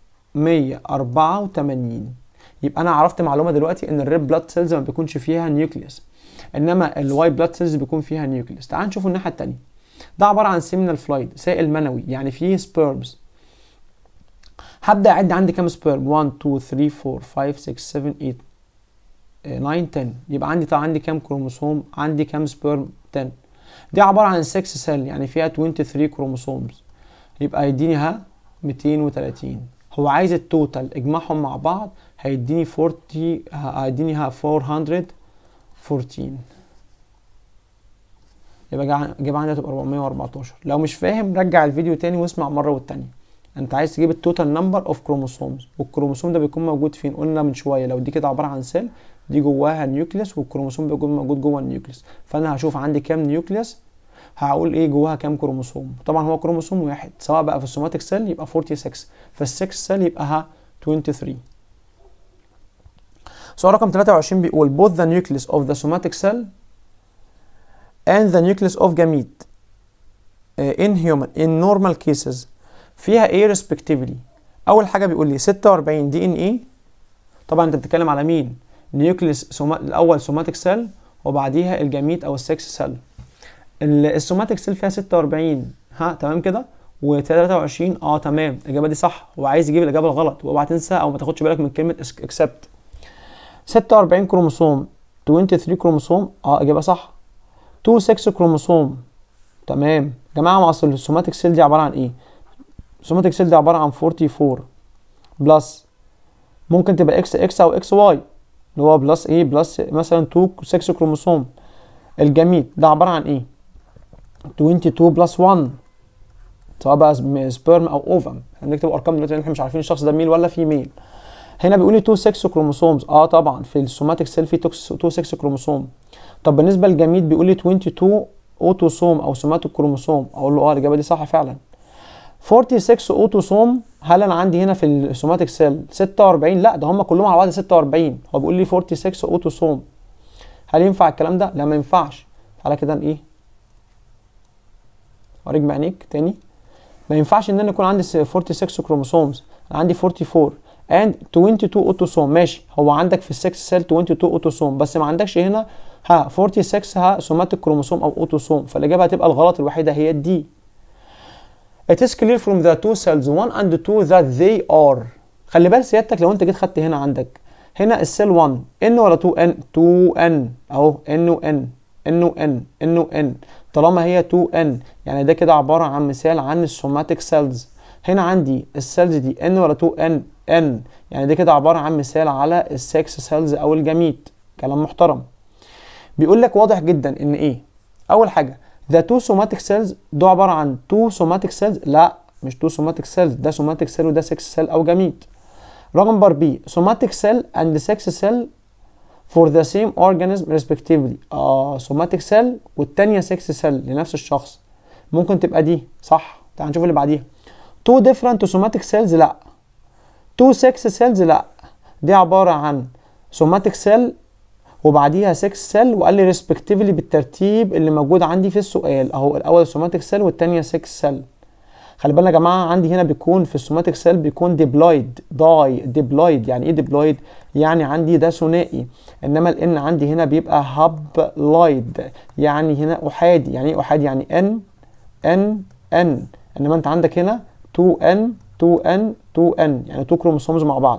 Speaker 1: 184 يبقى انا عرفت معلومه دلوقتي ان الريد بلاد سيلز ما بيكونش فيها نيوكليوس انما الوايت بلاد سيلز بيكون فيها نيوكليوس تعال نشوف الناحيه الثانيه ده عباره عن سيمينال فلويد سائل منوي يعني فيه سبيرمز هبدا اعد عندي كام سبيرم 1 2 3 4 5 6 7 8 9 10 يبقى عندي طبعا عندي كام كروموسوم عندي كام سبيرم 10 دي عباره عن 6 سيل يعني فيها 23 كروموسومز يبقى يديني ها 230 هو عايز التوتال اجمعهم مع بعض هيديني 40 هيديني ها 400 14 يبقى جا- اجابه عندي هتبقى 414 لو مش فاهم رجع الفيديو تاني واسمع مره والتانيه انت عايز تجيب التوتال نمبر اوف كروموسومز والكروموسوم ده بيكون موجود فين قلنا من شويه لو دي كده عباره عن سيل دي جواها نيوكليس والكروموسوم بيكون موجود جوه النيوكليس فانا هشوف عندي كام نيوكليس هقول ايه جواها كام كروموسوم طبعا هو كروموسوم واحد سواء بقى في السوماتيك سيل يبقى 46 في السكس سيل يبقى ها 23 سؤال رقم 23 بيقول both the nucleus of the somatic cell and the nucleus of gamete uh, in human in normal cases فيها ايه respectively اول حاجه بيقول لي 46 دي ان ايه طبعا انت بتتكلم على مين نيوكليس سوما... الاول سوماتيك سيل وبعديها الجميت او السكس سيل السوماتيك سيل فيها 46 ها تمام كده و23 اه تمام الاجابه دي صح وعايز يجيب الاجابه الغلط واوعى تنسى او ما تاخدش بالك من كلمه اكسبت 46 كروموسوم 23 كروموسوم اه اجابه صح 2 6 كروموسوم تمام يا جماعه ما اصل السوماتيك سيل دي عباره عن ايه السوماتيك سيل دي عباره عن 44 بلس ممكن تبقى اكس اكس او اكس واي اللي هو بلس ايه بلس مثلا 2 6 كروموسوم الجميت ده عباره عن ايه 22 بلس 1 سواء بقى سبيرم او اوفم هنكتب ارقام دلوقتي لان احنا مش عارفين الشخص ده ميل ولا فيميل هنا بيقول لي 2 6 كروموسومز اه طبعا في السوماتيك سيل في 2 6 كروموسوم طب بالنسبه للجميت بيقول لي 22 اوتوسوم او سوماتيك كروموسوم اقول له اه الاجابه دي صح فعلا 46 اوتوسوم هل انا عندي هنا في السوماتيك سيل 46 لا ده هم كلهم على بعض 46 هو بيقول لي 46 اوتوسوم هل ينفع الكلام ده لا ما ينفعش تعالى كده ايه اوريك بعينيك تاني ما ينفعش ان انا يكون عندي 46 كروموسومز انا عندي 44 and 22 اوتوسوم ماشي هو عندك في السكس سيل 22 اوتوسوم بس ما عندكش هنا ها 46 ها سوماتيك كروموسوم او اوتوسوم فالاجابه هتبقى الغلط الوحيده هي دي It is clear from the two cells 1 and 2 that they are خلي بال سيادتك لو انت جيت خدت هنا عندك هنا السيل 1 ان ولا 2 ان 2 ان اهو ان وان ان وان ان وان طالما هي 2 ان يعني ده كده عباره عن مثال عن السوماتيك سيلز هنا عندي السيلز دي ان ولا 2 ان ان يعني ده كده عباره عن مثال على السكس سيلز او الجميت كلام محترم بيقول لك واضح جدا ان ايه اول حاجه the two somatic cells ده عباره عن two somatic cells لا مش two somatic cells ده somatic cell وده sex cell او جميت رقم نمبر بي somatic cell and sex cell for the same organism respectively اه somatic cell والتانية sex cell لنفس الشخص ممكن تبقى دي صح تعال نشوف اللي بعديها two different somatic cells لا two sex cells لا دي عبارة عن somatic cell وبعديها 6 سيل وقال لي ريسبكتيفلي بالترتيب اللي موجود عندي في السؤال اهو الاول سوماتيك سيل والثانيه 6 سيل خلي بالنا يا جماعه عندي هنا بيكون في السوماتيك سيل بيكون ديبلويد داي ديبلويد يعني ايه ديبلويد يعني عندي ده ثنائي انما الان عندي هنا بيبقى هابلايد يعني هنا احادي يعني ايه احادي يعني ان ان ان انما انت عندك هنا 2 ان 2 ان 2 ان يعني 2 كروموسومز مع بعض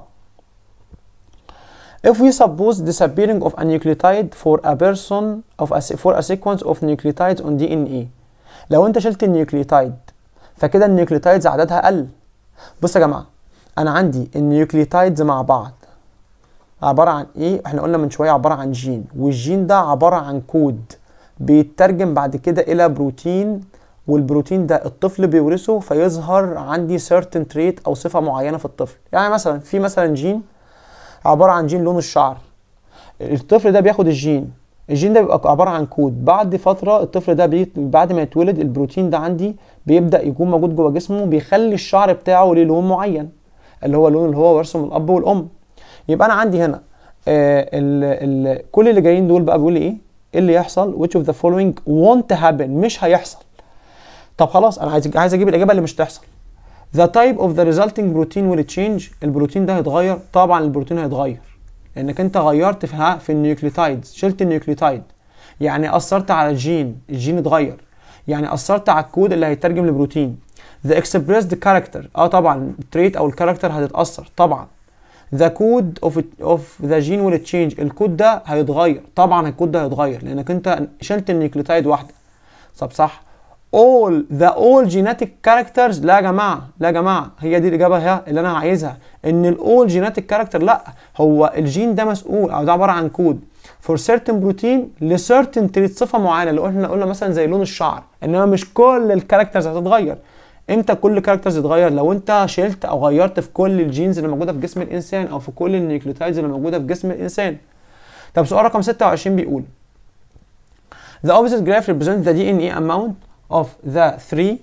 Speaker 1: If we suppose disappearing of a nucleotide for a person of a, for a sequence of nucleotides on DNA لو انت شلت النيوكليوتايد فكده النيوكليوتايدز عددها قل بص يا جماعه انا عندي النيوكليوتايدز مع بعض عباره عن ايه احنا قلنا من شويه عباره عن جين والجين ده عباره عن كود بيترجم بعد كده الى بروتين والبروتين ده الطفل بيورثه فيظهر عندي certain trait او صفه معينه في الطفل يعني مثلا في مثلا جين عباره عن جين لون الشعر الطفل ده بياخد الجين الجين ده بيبقى عباره عن كود بعد فتره الطفل ده بي... بعد ما يتولد البروتين ده عندي بيبدا يكون موجود جوه جسمه بيخلي الشعر بتاعه ليه لون معين اللي هو اللون اللي هو ورثه من الاب والام يبقى انا عندي هنا آه ال... ال... كل اللي جايين دول بقى بيقول لي ايه ايه اللي يحصل which of the following won't happen مش هيحصل طب خلاص انا عايز عايز اجيب الاجابه اللي مش تحصل The type of the resulting protein will change البروتين ده هيتغير طبعا البروتين هيتغير لانك انت غيرت في في النيوكليوتايدز شلت النيوكليوتايد يعني اثرت على الجين الجين اتغير يعني اثرت على الكود اللي هيترجم لبروتين the expressed character اه طبعا التريت او الكاركتر هتتاثر طبعا the code of of the gene will change الكود ده هيتغير طبعا الكود ده هيتغير لانك انت شلت النيوكليوتايد واحده طب صح all the all genetic characters لا يا جماعه لا يا جماعه هي دي الاجابه هي اللي انا عايزها ان الاول genetic character لا هو الجين ده مسؤول او ده عباره عن كود for certain protein ل certain trait صفه معينه اللي قلنا قلنا مثلا زي لون الشعر انما مش كل الكاركترز هتتغير امتى كل كاركترز يتغير لو انت شلت او غيرت في كل الجينز اللي موجوده في جسم الانسان او في كل النيوكليوتايدز اللي موجوده في جسم الانسان طب سؤال رقم 26 بيقول The opposite graph represents the DNA amount of the three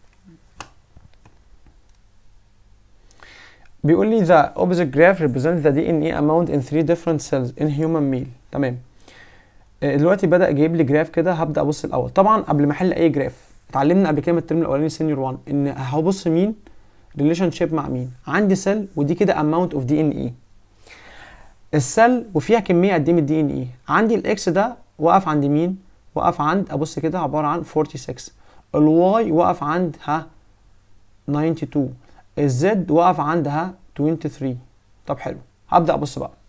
Speaker 1: بيقول لي the opposite graph represents the DNA amount in three different cells in human meal تمام آه، دلوقتي بدأ جايب لي جراف كده هبدأ أبص الأول طبعا قبل ما أحل أي جراف اتعلمنا قبل كده من الترم الأولاني سينيور 1 إن هبص مين ريليشن شيب مع مين عندي سيل ودي كده amount of DNA السيل وفيها كمية قد إيه من الدي إن إيه عندي الإكس ده وقف عند مين وقف عند أبص كده عبارة عن 46 الواي وقف عند ها 92 الزد وقف عندها 23 طب حلو هبدأ أبص بقى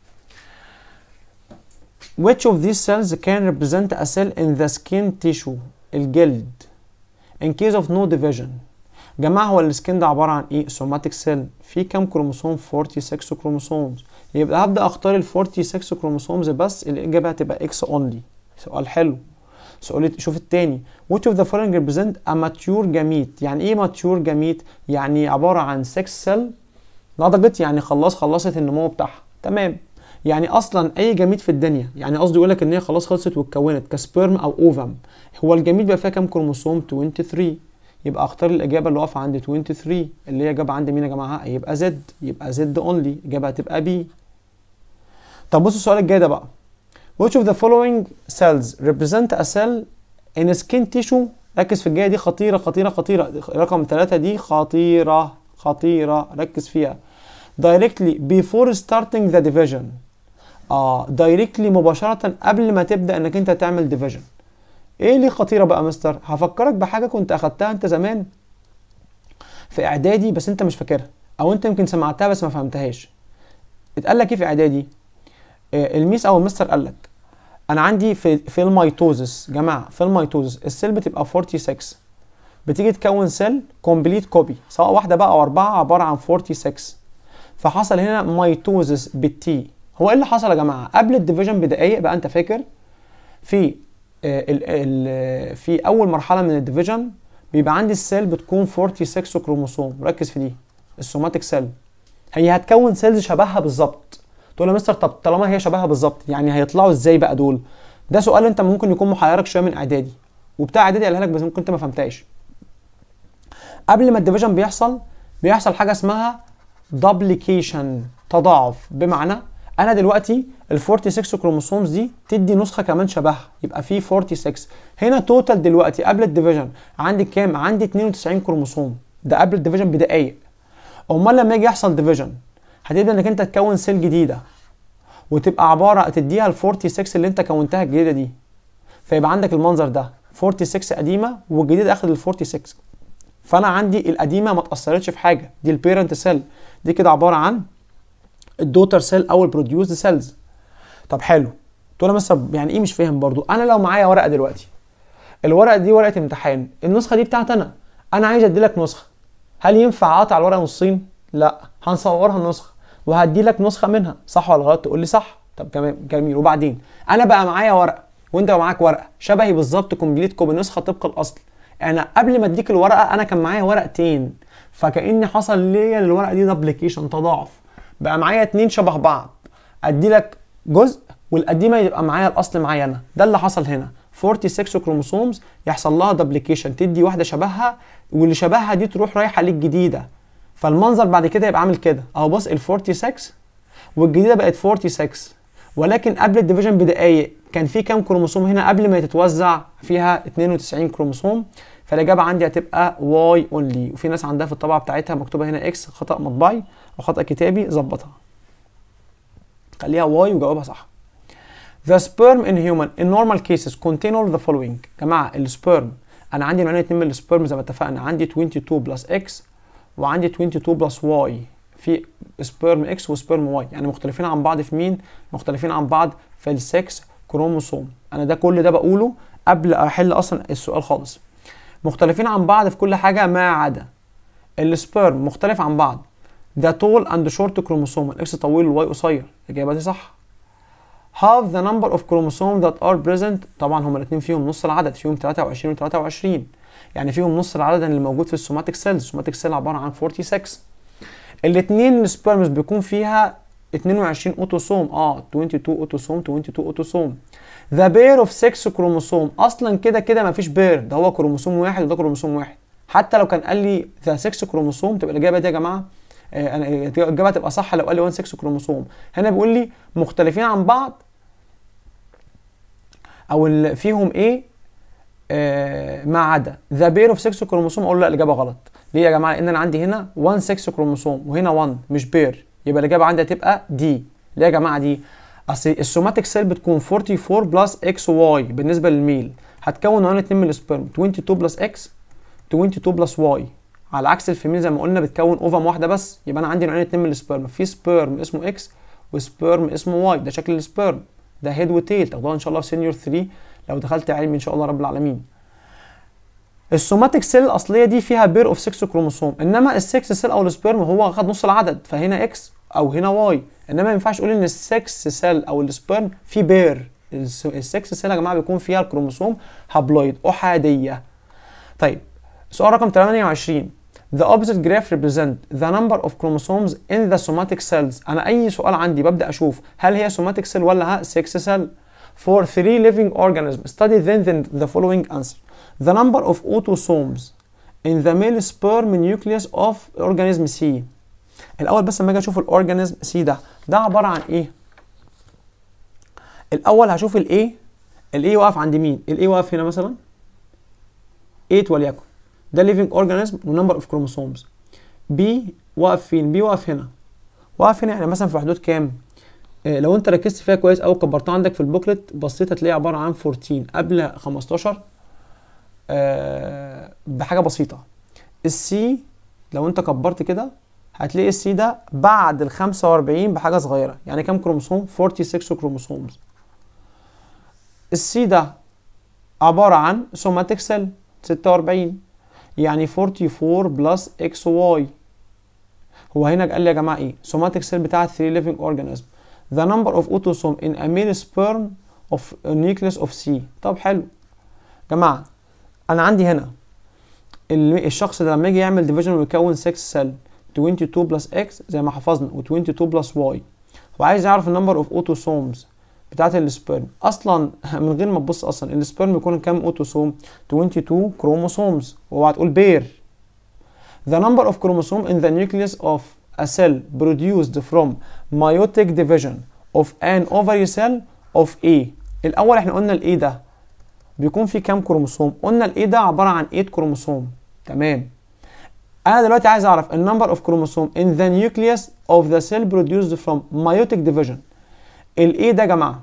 Speaker 1: which of these cells can represent a cell in the skin tissue الجلد in case of no division جماعة هو السكين ده عبارة عن ايه somatic cell في كام كروموسوم 46 كروموسومز يبقى هبدأ اختار ال 46 كروموسومز بس الإجابة هتبقى X only سؤال حلو سؤال شوف التاني which of the following represent a mature gamete يعني ايه mature gamete يعني عبارة عن 6 cell نضجت يعني خلاص خلصت النمو بتاعها تمام يعني اصلا اي جميد في الدنيا يعني قصدي يقول لك ان هي خلاص خلصت واتكونت كسبرم او اوفم هو الجميد بقى فيها كام كروموسوم 23 يبقى اختار الاجابه اللي واقفه عند 23 اللي هي اجابه عند مين يا جماعه يبقى زد يبقى زد اونلي اجابه هتبقى بي طب بصوا السؤال الجاي ده بقى which of the following cells represent a cell in skin tissue ركز في الجايه دي خطيره خطيره خطيره رقم 3 دي خطيره خطيره ركز فيها directly before starting the division اه directly مباشره قبل ما تبدا انك انت تعمل division ايه اللي خطيره بقى مستر هفكرك بحاجه كنت اخدتها انت زمان في اعدادي بس انت مش فاكرها او انت يمكن سمعتها بس ما فهمتهاش اتقال لك ايه في اعدادي آه، الميس او المستر قال لك انا عندي في في الميتوزس جماعه في الميتوزس السيل بتبقى 46 بتيجي تكون سيل كومبليت كوبي سواء واحده بقى او اربعه عباره عن 46 فحصل هنا ميتوزس بالتي هو ايه اللي حصل يا جماعه قبل الديفيجن بدقايق بقى انت فاكر في آه، ال ال في اول مرحله من الديفيجن بيبقى عندي السيل بتكون 46 كروموسوم ركز في دي السوماتيك سيل هي هتكون سيلز شبهها بالظبط تقول يا مستر طب طالما هي شبهها بالظبط يعني هيطلعوا ازاي بقى دول ده سؤال انت ممكن يكون محيرك شويه من اعدادي وبتاع اعدادي قالها لك بس ممكن انت ما فهمتهاش قبل ما الديفيجن بيحصل بيحصل حاجه اسمها دوبليكيشن تضاعف بمعنى انا دلوقتي ال 46 كروموسومز دي تدي نسخه كمان شبهها يبقى في 46 هنا توتال دلوقتي قبل الديفيجن عندي كام عندي 92 كروموسوم ده قبل الديفيجن بدقايق امال لما يجي يحصل ديفيجن هتبدا انك انت تكون سيل جديده وتبقى عباره تديها ال 46 اللي انت كونتها الجديده دي فيبقى عندك المنظر ده 46 قديمه والجديد اخد ال 46 فانا عندي القديمه ما اتاثرتش في حاجه دي البيرنت سيل دي كده عباره عن الدوتر سيل او البروديوسد سيلز طب حلو تقول انا مثلا يعني ايه مش فاهم برضو انا لو معايا ورقه دلوقتي الورقه دي ورقه امتحان النسخه دي بتاعتي انا انا عايز ادي لك نسخه هل ينفع اقطع الورقه نصين لا هنصورها نسخه وهدي لك نسخه منها صح ولا غلط تقول لي صح طب تمام جميل وبعدين انا بقى معايا ورقه وانت بقى معاك ورقه شبهي بالظبط كومبليت كوبي نسخه طبق الاصل انا قبل ما اديك الورقه انا كان معايا ورقتين فكاني حصل ليا للورقه دي دبليكيشن تضاعف بقى معايا اتنين شبه بعض ادي لك جزء والقديمه يبقى معايا الاصل معايا انا ده اللي حصل هنا 46 كروموسومز يحصل لها دبليكيشن تدي واحده شبهها واللي شبهها دي تروح رايحه للجديده فالمنظر بعد كده يبقى عامل كده اهو بص ال 46 والجديده بقت 46 ولكن قبل الديفيجن بدقايق كان في كام كروموسوم هنا قبل ما تتوزع فيها 92 كروموسوم فالاجابه عندي هتبقى واي اونلي وفي ناس عندها في الطبعه بتاعتها مكتوبه هنا اكس خطا مطبعي او خطا كتابي ظبطها خليها واي وجاوبها صح The sperm in human in normal cases contain all the following جماعه السبرم انا عندي نوعين اتنين من السبرم زي ما اتفقنا عندي 22 بلس اكس وعندي 22 بلس واي في سبرم اكس وسبرم واي يعني مختلفين عن بعض في مين مختلفين عن بعض في السكس كروموسوم انا ده كل ده بقوله قبل احل اصلا السؤال خالص مختلفين عن بعض في كل حاجه ما عدا السبرم مختلف عن بعض ده طول اند شورت كروموسوم الاكس طويل والواي قصير الاجابه دي صح half the number of chromosomes that are present طبعا هما الاثنين فيهم نص العدد فيهم 23 و 23 يعني فيهم نص العدد اللي موجود في السوماتيك سيلز السوماتيك سيل عباره عن 46 الاثنين السبرمز بيكون فيها 22 اوتوسوم اه 22 اوتوسوم 22 اوتوسوم ذا بير اوف 6 كروموسوم اصلا كده كده مفيش بير ده هو كروموسوم واحد وده كروموسوم واحد حتى لو كان قال لي ذا 6 كروموسوم تبقى الاجابه دي يا جماعه آه انا الاجابه هتبقى صح لو قال لي 1 6 كروموسوم هنا بيقول لي مختلفين عن بعض او اللي فيهم ايه آه ما عدا ذا بير اوف 6 كروموسوم اقول له لا الاجابه غلط ليه يا جماعه لان انا عندي هنا 1 6 كروموسوم وهنا 1 مش بير يبقى الاجابه عندي هتبقى دي ليه يا جماعه دي اصل السوماتيك سيل بتكون 44 بلس اكس واي بالنسبه للميل هتكون نوعين اتنين من السبرم 22 بلس اكس 22 بلس واي على عكس الفيميل زي ما قلنا بتكون اوفم واحده بس يبقى انا عندي نوعين اتنين من السبرم في سبرم اسمه اكس وسبرم اسمه واي ده شكل السبرم ده هيد وتيل تاخدوها ان شاء الله في سينيور 3 لو دخلت علم ان شاء الله رب العالمين السوماتيك سيل الاصليه دي فيها بير اوف 6 كروموسوم انما السكس سيل او السبرم هو خد نص العدد فهنا اكس او هنا واي انما ما ينفعش اقول ان السكس سيل او السبرم في بير السكس سيل يا جماعه بيكون فيها الكروموسوم هابلويد احاديه طيب سؤال رقم 28 The opposite graph represent the number of chromosomes in the somatic cells. أنا أي سؤال عندي ببدأ أشوف هل هي somatic cell ولا 6 cell. For three living organisms, study then the following answer. The number of autosomes in the male sperm nucleus of organism C. الأول بس لما أجي أشوف الأورجانيزم C ده، ده عبارة عن إيه؟ الأول هشوف الإيه الإيه واقف عند مين؟ الإيه واقف هنا مثلا 8 وليكن ده living organism ونمبر اوف كروموسومز بي واقف فين بي واقف هنا واقف هنا يعني مثلا في حدود كام آه لو انت ركزت فيها كويس او كبرتها عندك في البوكلت بصيت هتلاقي عباره عن 14 قبل 15 آه بحاجه بسيطه السي لو انت كبرت كده هتلاقي السي ده بعد ال 45 بحاجه صغيره يعني كام كروموسوم 46 كروموسومز السي ده عباره عن سوماتيك سيل 46 يعني 44 بلس اكس واي هو هنا قال لي يا جماعه ايه سوماتيك سيل بتاعه 3 living organism the number of autosome in a male sperm of a nucleus of C طب حلو جماعه انا عندي هنا الشخص ده لما يجي يعمل ديفيجن ويكون 6 سيل 22 بلس اكس زي ما حفظنا و22 بلس واي هو عايز يعرف النمبر اوف اوتوسومز بتاعت السبرم اصلا من غير ما تبص اصلا السبرم يكون كام اوتوسوم 22 كروموسومز وبعد تقول بير the number of chromosome in the nucleus of a cell produced from meiotic division of an ovary cell of A الاول احنا قلنا الايه ده بيكون فيه كام كروموسوم قلنا الايه ده عباره عن 8 كروموسوم تمام انا دلوقتي عايز اعرف النمبر اوف كروموسوم in the nucleus of the cell produced from meiotic division الايه ده يا جماعه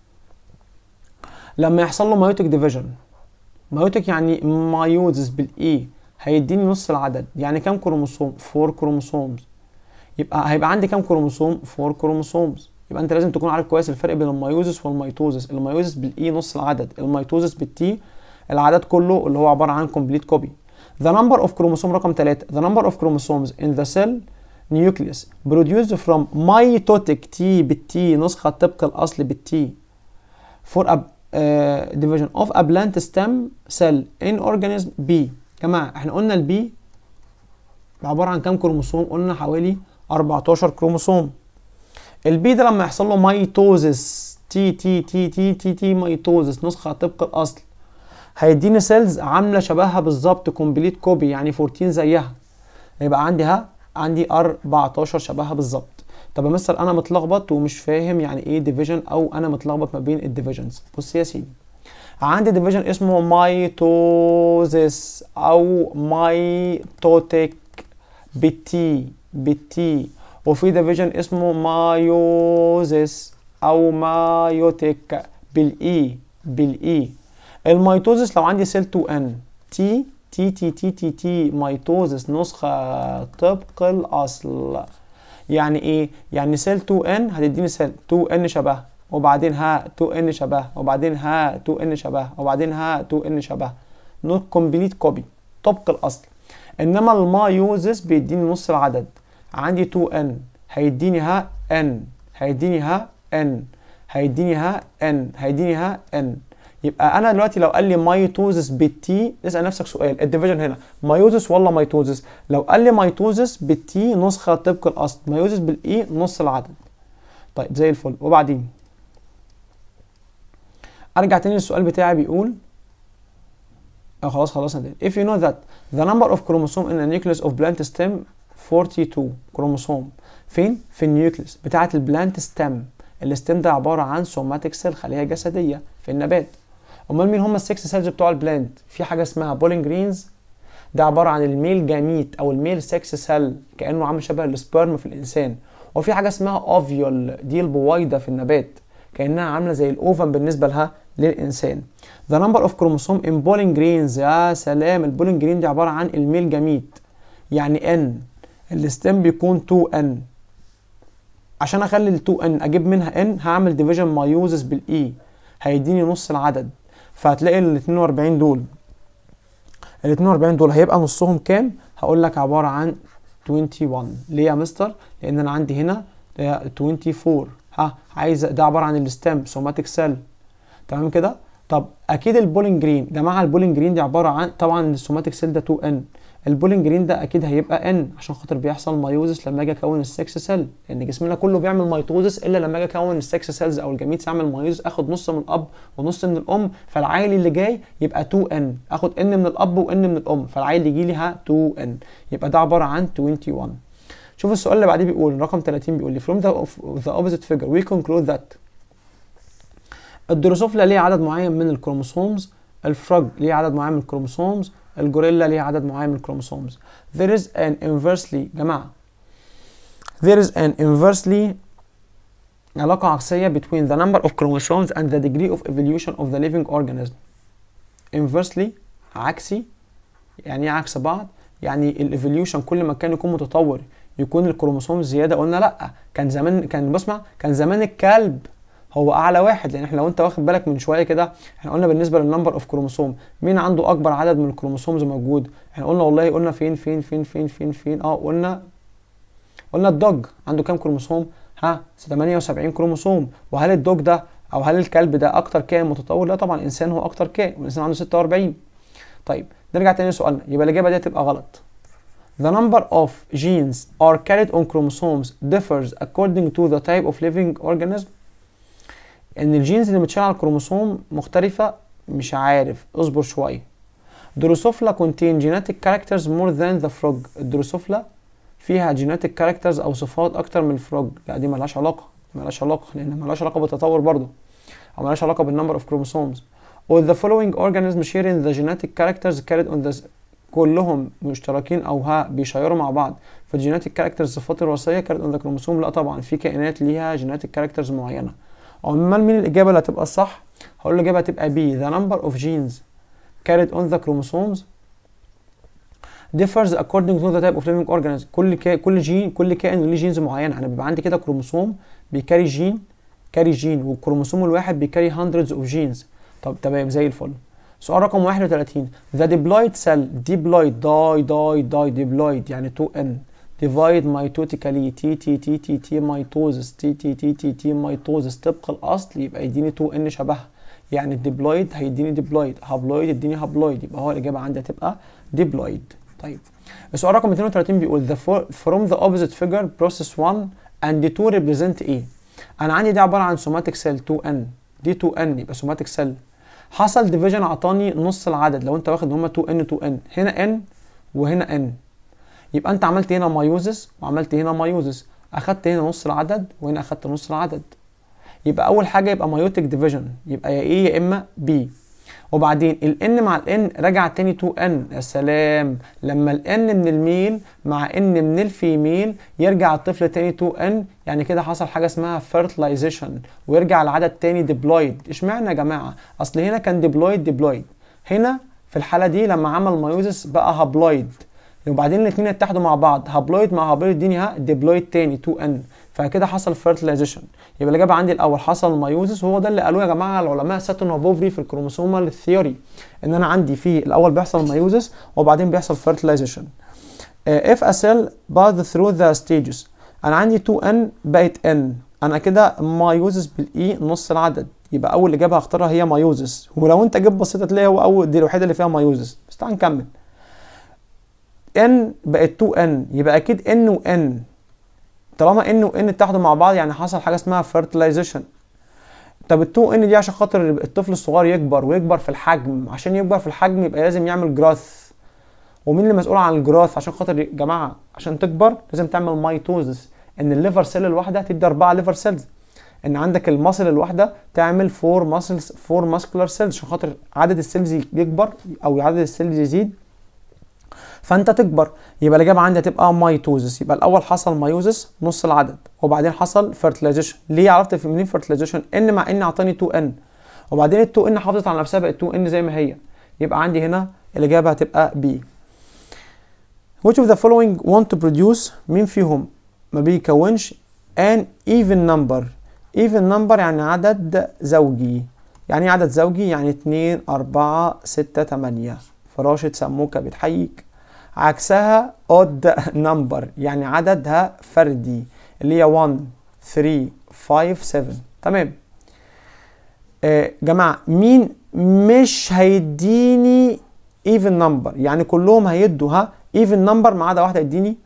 Speaker 1: لما يحصل له مايوتيك ديفيجن مايوتيك يعني مايوزس بالاي هيديني نص العدد يعني كام كروموسوم 4 كروموسومز يبقى هيبقى عندي كام كروموسوم 4 كروموسومز يبقى انت لازم تكون عارف كويس الفرق بين المايوزس والميتوزس المايوزس بالاي نص العدد الميتوزس بالتي العدد كله اللي هو عباره عن كومبليت كوبي the number of chromosome رقم 3 the number of chromosomes in the cell nucleus produced from mitotic T بالتي نسخة طبق الأصل بالتي for a uh, division of a plant stem cell in organism B جماعة احنا قلنا البي عبارة عن كام كروموسوم قلنا حوالي 14 كروموسوم البي ده لما يحصل له ميتوزس تي تي تي تي تي تي ميتوزس نسخة طبق الأصل هيديني سيلز عاملة شبهها بالظبط كومبليت كوبي يعني 14 زيها يبقى عندي ها عندي 14 شبهها بالظبط طب يا مستر انا متلخبط ومش فاهم يعني ايه ديفيجن او انا متلخبط ما بين الديفيجنز بص يا سيدي عندي ديفيجن اسمه مايتوزيس او مايتوتيك بالتي بالتي وفي ديفيجن اسمه مايوزيس او مايوتيك بالاي بالاي الميتوزيس لو عندي سيل 2 ان تي تي تي تي تي تي ميتوزس نسخة طبق الأصل يعني إيه؟ يعني سيل 2 ان هتديني سيل 2 ان شبه وبعدين ها 2 ان شبه وبعدين ها 2 ان شبه وبعدين ها 2 ان شبه نوت كومبليت كوبي طبق الأصل إنما المايوزس بيديني نص العدد عندي 2 ان هيديني ها ان هيديني ها ان هيديني ها ان هيديني ها ان يبقى انا دلوقتي لو قال لي مايتوزس بالتي اسال نفسك سؤال الديفيجن هنا مايوزس ولا مايتوزس لو قال لي مايتوزس بالتي نسخه طبق الاصل مايوزس بالاي نص العدد طيب زي الفل وبعدين ارجع تاني للسؤال بتاعي بيقول اه خلاص خلصنا تاني if you know that the number of chromosome in a nucleus of plant stem 42 كروموسوم فين في النيوكليس بتاعه البلانت ستيم الستيم ده عباره عن سوماتيك سيل خليه جسديه في النبات امال مين هم السكس سيلز بتوع البلانت في حاجه اسمها بولين جرينز ده عباره عن الميل جاميت او الميل سكس سيل كانه عامل شبه السبرم في الانسان وفي حاجه اسمها اوفيول دي البويضه في النبات كانها عامله زي الاوفن بالنسبه لها للانسان the number of chromosome in bowling greens يا سلام البولين جرين دي عباره عن الميل جاميت يعني ان الستيم بيكون 2 ان عشان اخلي ال 2 ان اجيب منها ان هعمل ديفيجن مايوزس بالاي هيديني نص العدد فهتلاقي ال 42 دول ال 42 دول هيبقى نصهم كام هقول لك عباره عن 21 ليه يا مستر لان انا عندي هنا 24 ها عايز ده عباره عن الستيم سوماتيك سيل تمام كده طب اكيد البولين جرين جماعه البولين جرين دي عباره عن طبعا السوماتيك سيل ده 2 ان البولين جرين ده اكيد هيبقى ان عشان خاطر بيحصل مايوزس لما اجي اكون السكس سيل لان جسمنا كله بيعمل ميتوزس الا لما اجي اكون السكس سيلز او الجميتس اعمل مايوزس اخد نص من الاب ونص من الام فالعيل اللي جاي يبقى 2 ان اخد ان من الاب وان من الام فالعيل يجي لي ها 2 ان يبقى ده عباره عن 21 شوف السؤال اللي بعديه بيقول رقم 30 بيقول لي from the, the opposite figure we conclude that الدروسوفلا ليه عدد معين من الكروموسومز الفرج ليه عدد معين من الكروموسومز الجوريلا ليه عدد معين من الكروموسومز there is an inversely جماعة there is an inversely علاقة عكسية between the number of chromosomes and the degree of evolution of the living organism inversely عكسي يعني ايه عكس بعض يعني الايفوليوشن كل ما كان يكون متطور يكون الكروموسوم زياده قلنا لا كان زمان كان بسمع كان زمان الكلب هو اعلى واحد لان احنا لو انت واخد بالك من شويه كده احنا قلنا بالنسبه للنمبر اوف كروموسوم مين عنده اكبر عدد من الكروموسومز موجود احنا قلنا والله قلنا فين فين فين فين فين فين اه قلنا قلنا الدوج عنده كام كروموسوم ها 78 كروموسوم وهل الدوج ده او هل الكلب ده اكتر كائن متطور لا طبعا الانسان هو اكتر كائن والانسان عنده 46 طيب نرجع تاني لسؤالنا يبقى الاجابه دي هتبقى غلط The number of genes are carried on chromosomes differs according to the type of living organism ان الجينز اللي متشال على الكروموسوم مختلفة مش عارف اصبر شوية دروسوفلا contain genetic characters more than the frog الدروسوفلا فيها genetic characters او صفات اكتر من الفروج لا دي ملهاش علاقة ملهاش علاقة لان ملهاش علاقة بالتطور برضو او ملهاش علاقة بالنمبر اوف chromosomes or the following organisms sharing the genetic characters carried on the كلهم مشتركين او ها بيشيروا مع بعض في الجيناتيك كاركترز الصفات الوراثيه كانت اون ذا كروموسوم لا طبعا في كائنات ليها جيناتيك كاركترز معينه امال مين الاجابه اللي هتبقى الصح هقول له الاجابه هتبقى بي the number of genes carried on the chromosomes differs according to the type of living organism كل كا... كل جين كل كائن له جينز معينه انا بيبقى عندي كده كروموسوم بيكاري جين كاري جين والكروموسوم الواحد بيكاري hundreds of genes طب تمام زي الفل سؤال رقم 31 the diploid cell diploid die die die diploid يعني 2n divide mitotically t t t t t mitosis t t t t t mitosis طبق الاصل يبقى يديني 2n شبهها يعني الديبلويد هيديني ديبلويد هابلويد يديني هابلويد يبقى هو الاجابه عندي هتبقى ديبلويد طيب السؤال رقم 32 بيقول the for, from the opposite figure process 1 and 2 represent ايه انا عندي دي عباره عن somatic cell 2n دي 2n يبقى somatic cell حصل ديفيجن اعطاني نص العدد لو انت واخد هما 2 n 2 n هنا n وهنا n يبقى انت عملت هنا مايوزس وعملت هنا مايوزس اخدت هنا نص العدد وهنا اخدت نص العدد يبقى اول حاجه يبقى مايوتيك ديفيجن يبقى يا ايه يا اما بي وبعدين الان مع الان رجع تاني 2 ان يا سلام لما الان من الميل مع ان من الفيميل يرجع الطفل تاني 2 ان يعني كده حصل حاجه اسمها فيرتلايزيشن ويرجع العدد تاني ديبلويد اشمعنى يا جماعه اصل هنا كان ديبلويد ديبلويد هنا في الحاله دي لما عمل مايوزس بقى هابلويد وبعدين الاثنين اتحدوا مع بعض هابلويد مع هابلويد اديني ها ديبلويد تاني 2 ان فكده حصل فيرتلايزيشن يبقى الاجابه عندي الاول حصل مايوزس وهو ده اللي قالوه يا جماعه العلماء ساتون وبوفري في الكروموسومال ثيوري ان انا عندي في الاول بيحصل مايوزس وبعدين بيحصل فيرتلايزيشن if a cell passed through the stages انا عندي 2n بقت n انا كده مايوزس بالاي نص العدد يبقى اول اجابه هختارها هي مايوزس ولو انت جيت بصيت هتلاقي هو اول دي الوحيده اللي فيها مايوزس بس تعال نكمل ان بقت 2 ان يبقى اكيد ان وان طالما ان وان اتحدوا مع بعض يعني حصل حاجه اسمها فيرتلايزيشن طب ال 2 ان دي عشان خاطر الطفل الصغير يكبر ويكبر في الحجم عشان يكبر في الحجم يبقى لازم يعمل جراث ومين اللي مسؤول عن الجراث عشان خاطر يا جماعه عشان تكبر لازم تعمل مايتوزس ان الليفر سيل الواحده تدي 4 ليفر سيلز ان عندك المصل الواحده تعمل 4 ماسلز 4 ماسكولار سيلز عشان خاطر عدد السيلز يكبر او عدد السيلز يزيد فانت تكبر يبقى الاجابه عندي هتبقى مايتوزس يبقى الاول حصل مايوزس نص العدد وبعدين حصل فيرتلايزيشن ليه عرفت في منين فيرتلايزيشن ان مع ان اعطاني 2 ان وبعدين ال 2 ان حافظت على نفسها بقت 2 ان زي ما هي يبقى عندي هنا الاجابه هتبقى بي which of the following want to produce مين فيهم ما بيكونش an even number even number يعني عدد زوجي يعني ايه عدد زوجي يعني 2 4 6 8 فراشة سموكة بتحييك عكسها odd number يعني عددها فردي اللي هي 1 3 5 7 تمام آه جماعة مين مش هيديني even number يعني كلهم هيدوا ها even number ما عدا واحدة يديني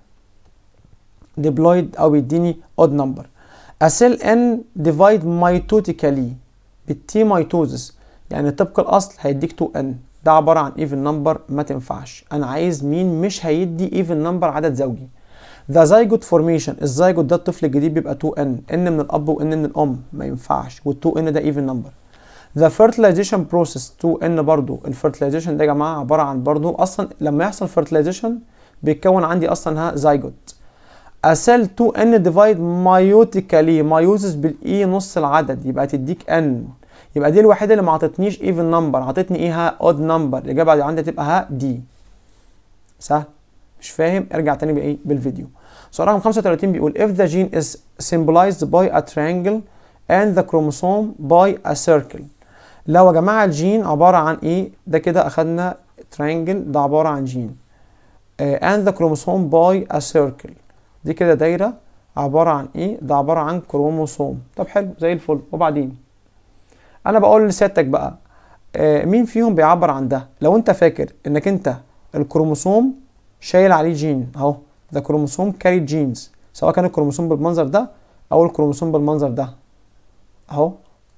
Speaker 1: diploid او يديني odd number a cell n divide mitotically بالتي ميتوزس يعني طبق الاصل هيديك 2n ده عبارة عن even number ما تنفعش انا عايز مين مش هيدي even number عدد زوجي the zygote formation الزيجوت ده الطفل الجديد بيبقى 2n n من الاب و n من الام ما ينفعش وال 2n ده even number the fertilization process 2n برضو الفرتلايزيشن ده يا جماعة عبارة عن برضو اصلا لما يحصل fertilization بيتكون عندي اصلا ها زيجوت a cell 2n divide meiotically meiosis بالاي نص العدد يبقى تديك n يبقى دي الوحيده اللي ما عطتنيش even number عطتني ايه ها odd number الاجابه عندي تبقى ها دي سهل مش فاهم ارجع تاني بايه بالفيديو سؤال رقم 35 بيقول if the gene is symbolized by a triangle and the chromosome by a circle لو يا جماعه الجين عباره عن ايه ده كده اخدنا triangle ده عباره عن جين uh, and the chromosome by a circle دي كده دايره عباره عن ايه ده عباره عن كروموسوم طب حلو زي الفل وبعدين انا بقول لسيادتك بقى آه مين فيهم بيعبر عن ده لو انت فاكر انك انت الكروموسوم شايل عليه جين اهو ده كروموسوم كاري جينز سواء كان الكروموسوم بالمنظر ده او الكروموسوم بالمنظر ده اهو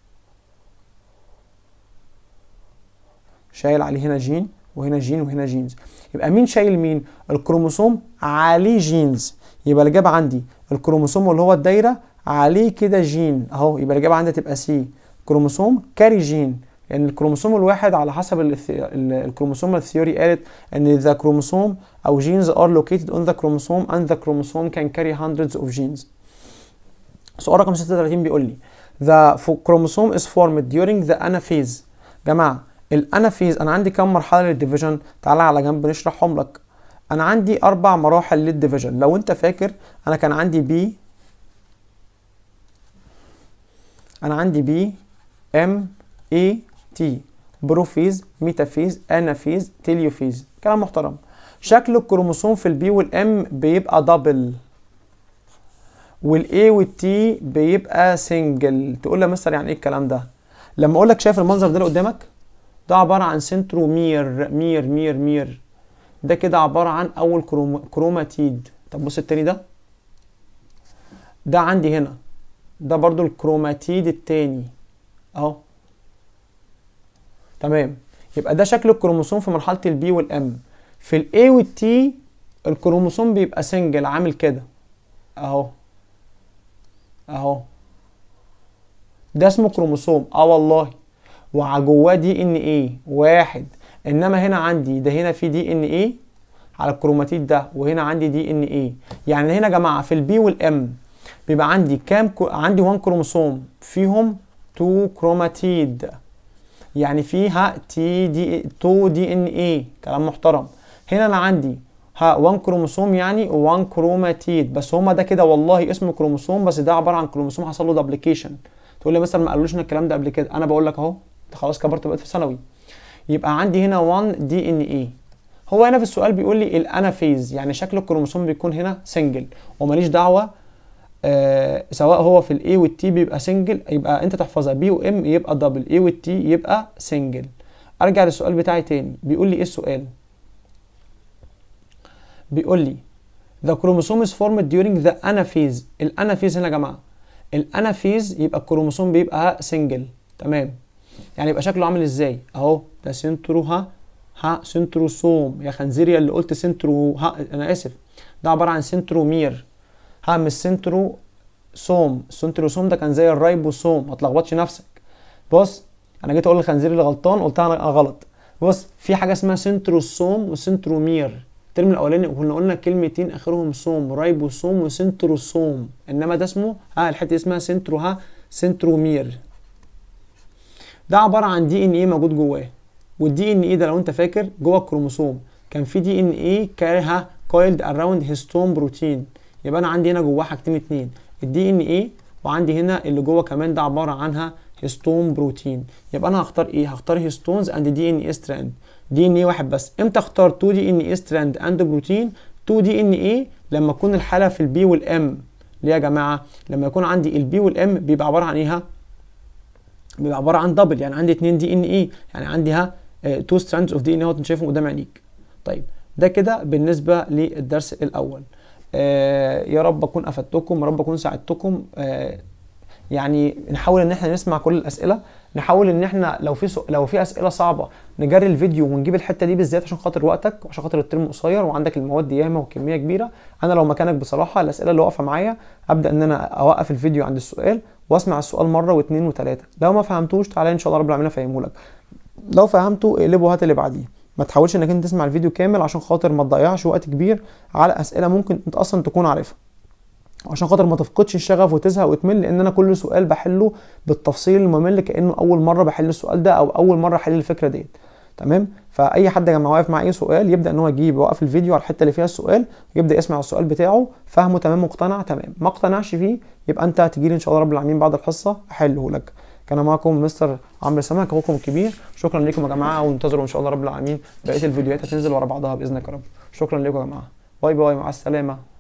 Speaker 1: شايل عليه هنا جين وهنا جين وهنا جينز يبقى مين شايل مين الكروموسوم عليه جينز يبقى الاجابه عندي الكروموسوم اللي هو الدايره عليه كده جين اهو يبقى الاجابه عندي تبقى سي كروموسوم كاري جين لان يعني الكروموسوم الواحد على حسب الكروموسوم الثيوري قالت ان ذا كروموسوم او genes are located on the chromosome and the chromosome can carry hundreds of genes سؤال رقم 36 بيقول لي the chromosome is formed during the anaphase جماعه الانافيز انا عندي كم مرحله للديفيجن تعالى على جنب نشرحهم لك انا عندي اربع مراحل للديفيجن لو انت فاكر انا كان عندي بي انا عندي بي ام اي تي بروفيز ميتافيز انافيز تيليوفيز كلام محترم شكل الكروموسوم في البي والام بيبقى دبل والاي والتي بيبقى سنجل تقول لي مستر يعني ايه الكلام ده لما اقول لك شايف المنظر ده اللي قدامك ده عباره عن سنترومير مير مير مير ده كده عباره عن اول كروم... كروماتيد طب بص التاني ده ده عندي هنا ده برضو الكروماتيد التاني اهو تمام يبقى ده شكل الكروموسوم في مرحله البي والام في الاي والتي الكروموسوم بيبقى سنجل عامل كده اهو اهو ده اسمه كروموسوم اه والله وجواه دي ان ايه واحد انما هنا عندي ده هنا في دي ان ايه على الكروماتيد ده وهنا عندي دي ان ايه يعني هنا يا جماعه في البي والام بيبقى عندي كام كو... عندي 1 كروموسوم فيهم 2 كروماتيد يعني فيها تي دي 2 دي ان ايه كلام محترم هنا انا عندي ها 1 كروموسوم يعني 1 كروماتيد بس هما ده كده والله اسمه كروموسوم بس ده عباره عن كروموسوم حصل له دبليكيشن تقول لي مثلا ما قالوش الكلام ده قبل كده انا بقول لك اهو انت خلاص كبرت بقيت في ثانوي يبقى عندي هنا 1 دي ان ايه هو هنا في السؤال بيقول لي الانافيز يعني شكل الكروموسوم بيكون هنا سنجل وماليش دعوه آه سواء هو في الاي والتي بيبقى سنجل يبقى انت تحفظها بي وام يبقى دبل اي والتي يبقى سنجل ارجع للسؤال بتاعي تاني بيقول لي ايه السؤال بيقول لي the chromosome is formed during the anaphase الانافيز هنا يا جماعه الانافيز يبقى الكروموسوم بيبقى سنجل تمام يعني يبقى شكله عامل ازاي اهو ده سنترو ها ها سنتروسوم يا خنزيريا اللي قلت سنترو ها انا اسف ده عباره عن سنترومير ها مش سنترو سوم السنتروسوم ده كان زي الرايبوسوم ما تلخبطش نفسك بص انا جيت اقول للخنزير اللي غلطان قلتها انا غلط بص في حاجه اسمها سنتروسوم وسنترومير الترم الاولاني كنا قلنا كلمتين اخرهم سوم رايبوسوم وسنتروسوم انما ده اسمه ها الحته اسمها سنترو ها سنترومير ده عباره عن دي ان ايه موجود جواه والدي ان ايه ده لو انت فاكر جوه الكروموسوم كان في دي ان ايه كارها كويلد اراوند هيستون بروتين يبقى انا عندي هنا جواه حاجتين اتنين الدي ان ايه وعندي هنا اللي جوه كمان ده عباره عنها هيستون بروتين يبقى انا هختار ايه هختار هيستونز اند دي ان ايه ستراند دي ان ايه واحد بس امتى اختار 2 دي ان ايه ستراند اند بروتين 2 دي ان ايه لما تكون الحاله في البي والام ليه يا جماعه لما يكون عندي البي والام بيبقى عباره عن ايه بيبقى عباره عن دبل يعني عندي 2 دي ان ايه يعني عندي ها 2 ستراندز اوف دي ان ايه انت شايفهم قدام عينيك طيب ده كده بالنسبه للدرس الاول آه يا رب اكون افدتكم يا رب اكون ساعدتكم آه يعني نحاول ان احنا نسمع كل الاسئله نحاول ان احنا لو في سو... لو في اسئله صعبه نجري الفيديو ونجيب الحته دي بالذات عشان خاطر وقتك وعشان خاطر الترم قصير وعندك المواد ياما وكميه كبيره انا لو مكانك بصراحه الاسئله اللي واقفه معايا ابدا ان انا اوقف الفيديو عند السؤال واسمع السؤال مره واثنين وثلاثه لو ما فهمتوش تعالى ان شاء الله رب العالمين افهمه لك لو فهمته اقلبه هات اللي بعديه ما تحاولش انك انت تسمع الفيديو كامل عشان خاطر ما تضيعش وقت كبير على اسئله ممكن انت اصلا تكون عارفها عشان خاطر ما تفقدش الشغف وتزهق وتمل لان انا كل سؤال بحله بالتفصيل الممل كانه اول مره بحل السؤال ده او اول مره احل الفكره ديت تمام فاي حد يا جماعه واقف مع اي سؤال يبدا ان هو يجيب يوقف الفيديو على الحته اللي فيها السؤال يبدا يسمع السؤال بتاعه فهمه تمام مقتنع تمام ما اقتنعش فيه يبقى انت هتجي لي ان شاء الله رب العالمين بعد الحصه احله لك كان معكم مستر عمرو سمك اخوكم الكبير شكرا لكم يا جماعه وانتظروا ان شاء الله رب العالمين بقيه الفيديوهات هتنزل ورا بعضها باذنك يا رب شكرا لكم يا جماعه باي باي مع السلامه